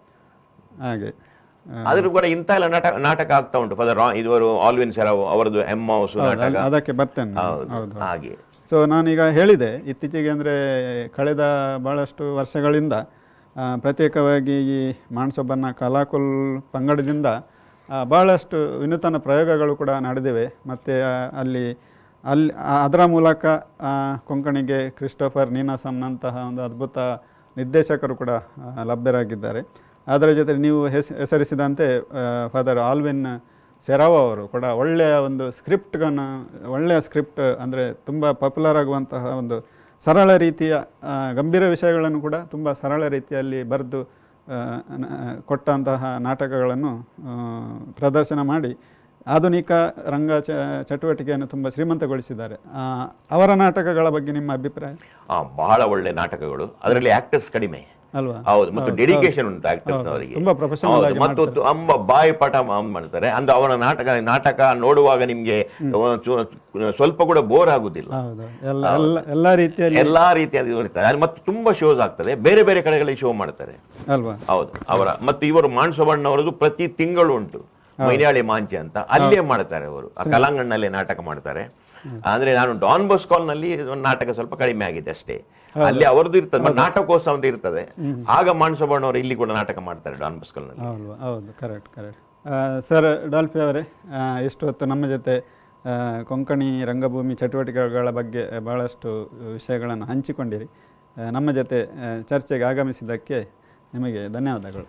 ಹಾಗೆ ಆ, ಆದ್ರೂ ಕೂಡ ಇಂಥ ಎಲ್ಲ ನಾಟಕ ನಾಟಕ ಆಗ್ತಾ ಉಂಟು ಫಾದರ್ ಇದುವರು ಆಲ್ವಿನ್ ಸೆರಾವ್ ಅವರದು ಎಮ್ ಹೌಸ್ ನಾಟಕ ಅಲ್- ಅದಕ್ಕೆ ಬರ್ತೇನೆ ನಾನು. ಹೌದು ಹೌದು ಹಾಗೆ ಸೊ ನಾನೀಗ ಹೇಳಿದೆ ಇತ್ತೀಚೆಗೆ ಅಂದರೆ ಕಳೆದ ಭಾಳಷ್ಟು ವರ್ಷಗಳಿಂದ ಆ, ಪ್ರತ್ಯೇಕವಾಗಿ ಈ ಮಾಣಸೊಬ್ಬನ ಕಲಾಕುಲ್ ಪಂಗಡದಿಂದ ಆ, ಭಾಳಷ್ಟು ವಿನೂತನ ಪ್ರಯೋಗಗಳು ಕೂಡ ನಡೆದಿವೆ ಮತ್ತು ಅಲ್ಲಿ ಅಲ್ಲಿ ಆ- ಅದರ ಮೂಲಕ ಆ, ಕೊಂಕಣಿಗೆ ಕ್ರಿಸ್ಟೋಫರ್ ನೀನಾಸಂನಂತಹ ಒಂದು ಅದ್ಭುತ ನಿರ್ದೇಶಕರು ಕೂಡ ಆ, ಲಭ್ಯರಾಗಿದ್ದಾರೆ ಅದರ ಜೊತೆ ನೀವು ಹೆಸ್ ಹೆಸರಿಸಿದಂತೆ ಫಾದರ್ ಆಲ್ವಿನ್ ಸೆರಾವ್ ಅವರು ಕೂಡ ಒಳ್ಳೆಯ ಒಂದು ಸ್ಕ್ರಿಪ್ಟ್ಗಳನ್ನು ಒಳ್ಳೆಯ ಸ್ಕ್ರಿಪ್ಟ್ ಅಂದರೆ ತುಂಬ ಪಾಪ್ಯುಲರ್ ಆಗುವಂತಹ ಒಂದು ಸರಳ ರೀತಿಯ ಆ, ಗಂಭೀರ ವಿಷಯಗಳನ್ನು ಕೂಡ ತುಂಬ ಸರಳ ರೀತಿಯಲ್ಲಿ ಬರೆದು ಆ, ನ- ಕೊಟ್ಟಂತಹ ನಾಟಕಗಳನ್ನು ಆ, ಪ್ರದರ್ಶನ ಮಾಡಿ ಆಧುನಿಕ ರಂಗ ಚ ಚಟುವಟಿಕೆಯನ್ನು ತುಂಬ ಶ್ರೀಮಂತಗೊಳಿಸಿದ್ದಾರೆ ಆ, ಅವರ ನಾಟಕಗಳ ಬಗ್ಗೆ ನಿಮ್ಮ ಅಭಿಪ್ರಾಯ ಆ, ಬಹಳ ಒಳ್ಳೆ ನಾಟಕಗಳು ಅದರಲ್ಲಿ ಆಕ್ಟರ್ಸ್ ಕಡಿಮೆ ಅಲ್ವಾ ಹೌದು ಮತ್ತು ಡೆಡಿಕೇಶನ್ ಉಂಟು ಆಕ್ಟರ್ಸ್ ಅವರಿಗೆ ತುಂಬ professional ಹೌದು, ಆಗಿ ಮತ್ತು ತುಂಬ ಬಾಯಿ ಪಾಠ ಮಾ- ಮಾಡ್ತಾರೆ ಅಂದ್ರೆ ಅವನ ನಾಟಕ ನಾಟಕ ನೋಡುವಾಗ ನಿಮ್ಗೆ ಒಂದು ಚು- ಸ್ವಲ್ಪ ಕೂಡ ಬೋರ್ ಆಗುದಿಲ್ಲ ಹೌದು ಎಲ್ಲ ಎಲ್ಲ ಎಲ್ಲ ರೀತಿಯಲ್ಲಿ ಎಲ್ಲಾ ರೀತಿಯಾದ ಇದು ಇರ್ತದೆ ಅಲ್ಲಿ ಮತ್ತು ತುಂಬಾ ಶೋಸ್ ಆಗ್ತದೆ ಬೇರೆ ಬೇರೆ ಕಡೆಗಳಲ್ಲಿ ಶೋ ಮಾಡ್ತಾರೆ ಅಲ್ವಾ ಹೌದು ಅವರ ಮತ್ತು ಇವರು ಮಾನ್ಸವಣ್ಣವರದು ಪ್ರತಿ ತಿಂಗಳು ಉಂಟು ಮೈನಾಳಿ ಮಾಂಚೆ ಅಂತ ಅಲ್ಲೇ ಮಾಡ್ತಾರೆ ಅವರು ಆ ಕಲಾಂಗಣ್ಣಲ್ಲೇ ನಾಟಕ ಮಾಡ್ತಾರೆ ಅಂದ್ರೆ ನಾನು ಡಾನ್ ಬಸ್ಕಾಲ್ ನಲ್ಲಿ ಒಂದು ನಾಟಕ ಸ್ವಲ್ಪ ಕಡಿಮೆ ಆಗಿದೆ ಅಷ್ಟೇ ಅಲ್ಲಿ ಅವರದ್ದು ಇರ್ತದೆ ಮತ್ತೆ ನಾಟಕೋತ್ಸವ ಅಂತ ಇರ್ತದೆ ಆಗ ಮಾನ್ಸವಣ್ಣವರು ಇಲ್ಲಿ ಕೂಡ ನಾಟಕ ಮಾಡ್ತಾರೆ ಡಾನ್ ಬಸ್ಕಾಲ್ ನಲ್ಲಿ ಹೌದು ಹೌದು ಕರೆಕ್ಟ್ ಕರೆಕ್ಟ್ ಸರ್ ಡಾಲ್ಫಿ ಅವರೇ ಆ, ಇಷ್ಟು ಹೊತ್ತು ನಮ್ಮ ಜೊತೆ ಆ, ಕೊಂಕಣಿ ರಂಗಭೂಮಿ ಚಟುವಟಿಕೆಗಳ ಬಗ್ಗೆ ಭಾಳಷ್ಟು ವಿಷಯಗಳನ್ನು ಹಂಚಿಕೊಂಡಿರಿ ಆ, ನಮ್ಮ ಜೊತೆ ಆ, ಚರ್ಚೆಗೆ ಆಗಮಿಸಿದ್ದಕ್ಕೆ ನಿಮಗೆ ಧನ್ಯವಾದಗಳು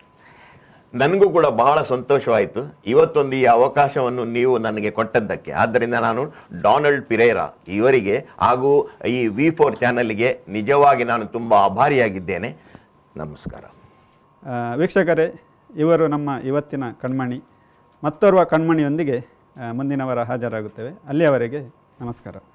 ನನಗೂ ಕೂಡ ಬಹಳ ಸಂತೋಷವಾಯಿತು ಇವತ್ತೊಂದು ಈ ಅವಕಾಶವನ್ನು ನೀವು ನನಗೆ ಕೊಟ್ಟದ್ದಕ್ಕೆ ಆದ್ದರಿಂದ ನಾನು ಡೊನಾಲ್ಡ್ ಪಿರೇರಾ ಇವರಿಗೆ ಹಾಗೂ ಈ ವಿ ಫೋರ್ ಚಾನಲ್ಗೆ ನಿಜವಾಗಿ ನಾನು ತುಂಬ ಆಭಾರಿಯಾಗಿದ್ದೇನೆ ನಮಸ್ಕಾರ ಆ, ವೀಕ್ಷಕರೇ ಇವರು ನಮ್ಮ ಇವತ್ತಿನ ಕಣ್ಮಣಿ ಮತ್ತೋರ್ವ ಕಣ್ಮಣಿಯೊಂದಿಗೆ ಆ, ಮುಂದಿನ ವಾರ ಹಾಜರಾಗುತ್ತೇವೆ ಅಲ್ಲಿಯವರೆಗೆ ನಮಸ್ಕಾರ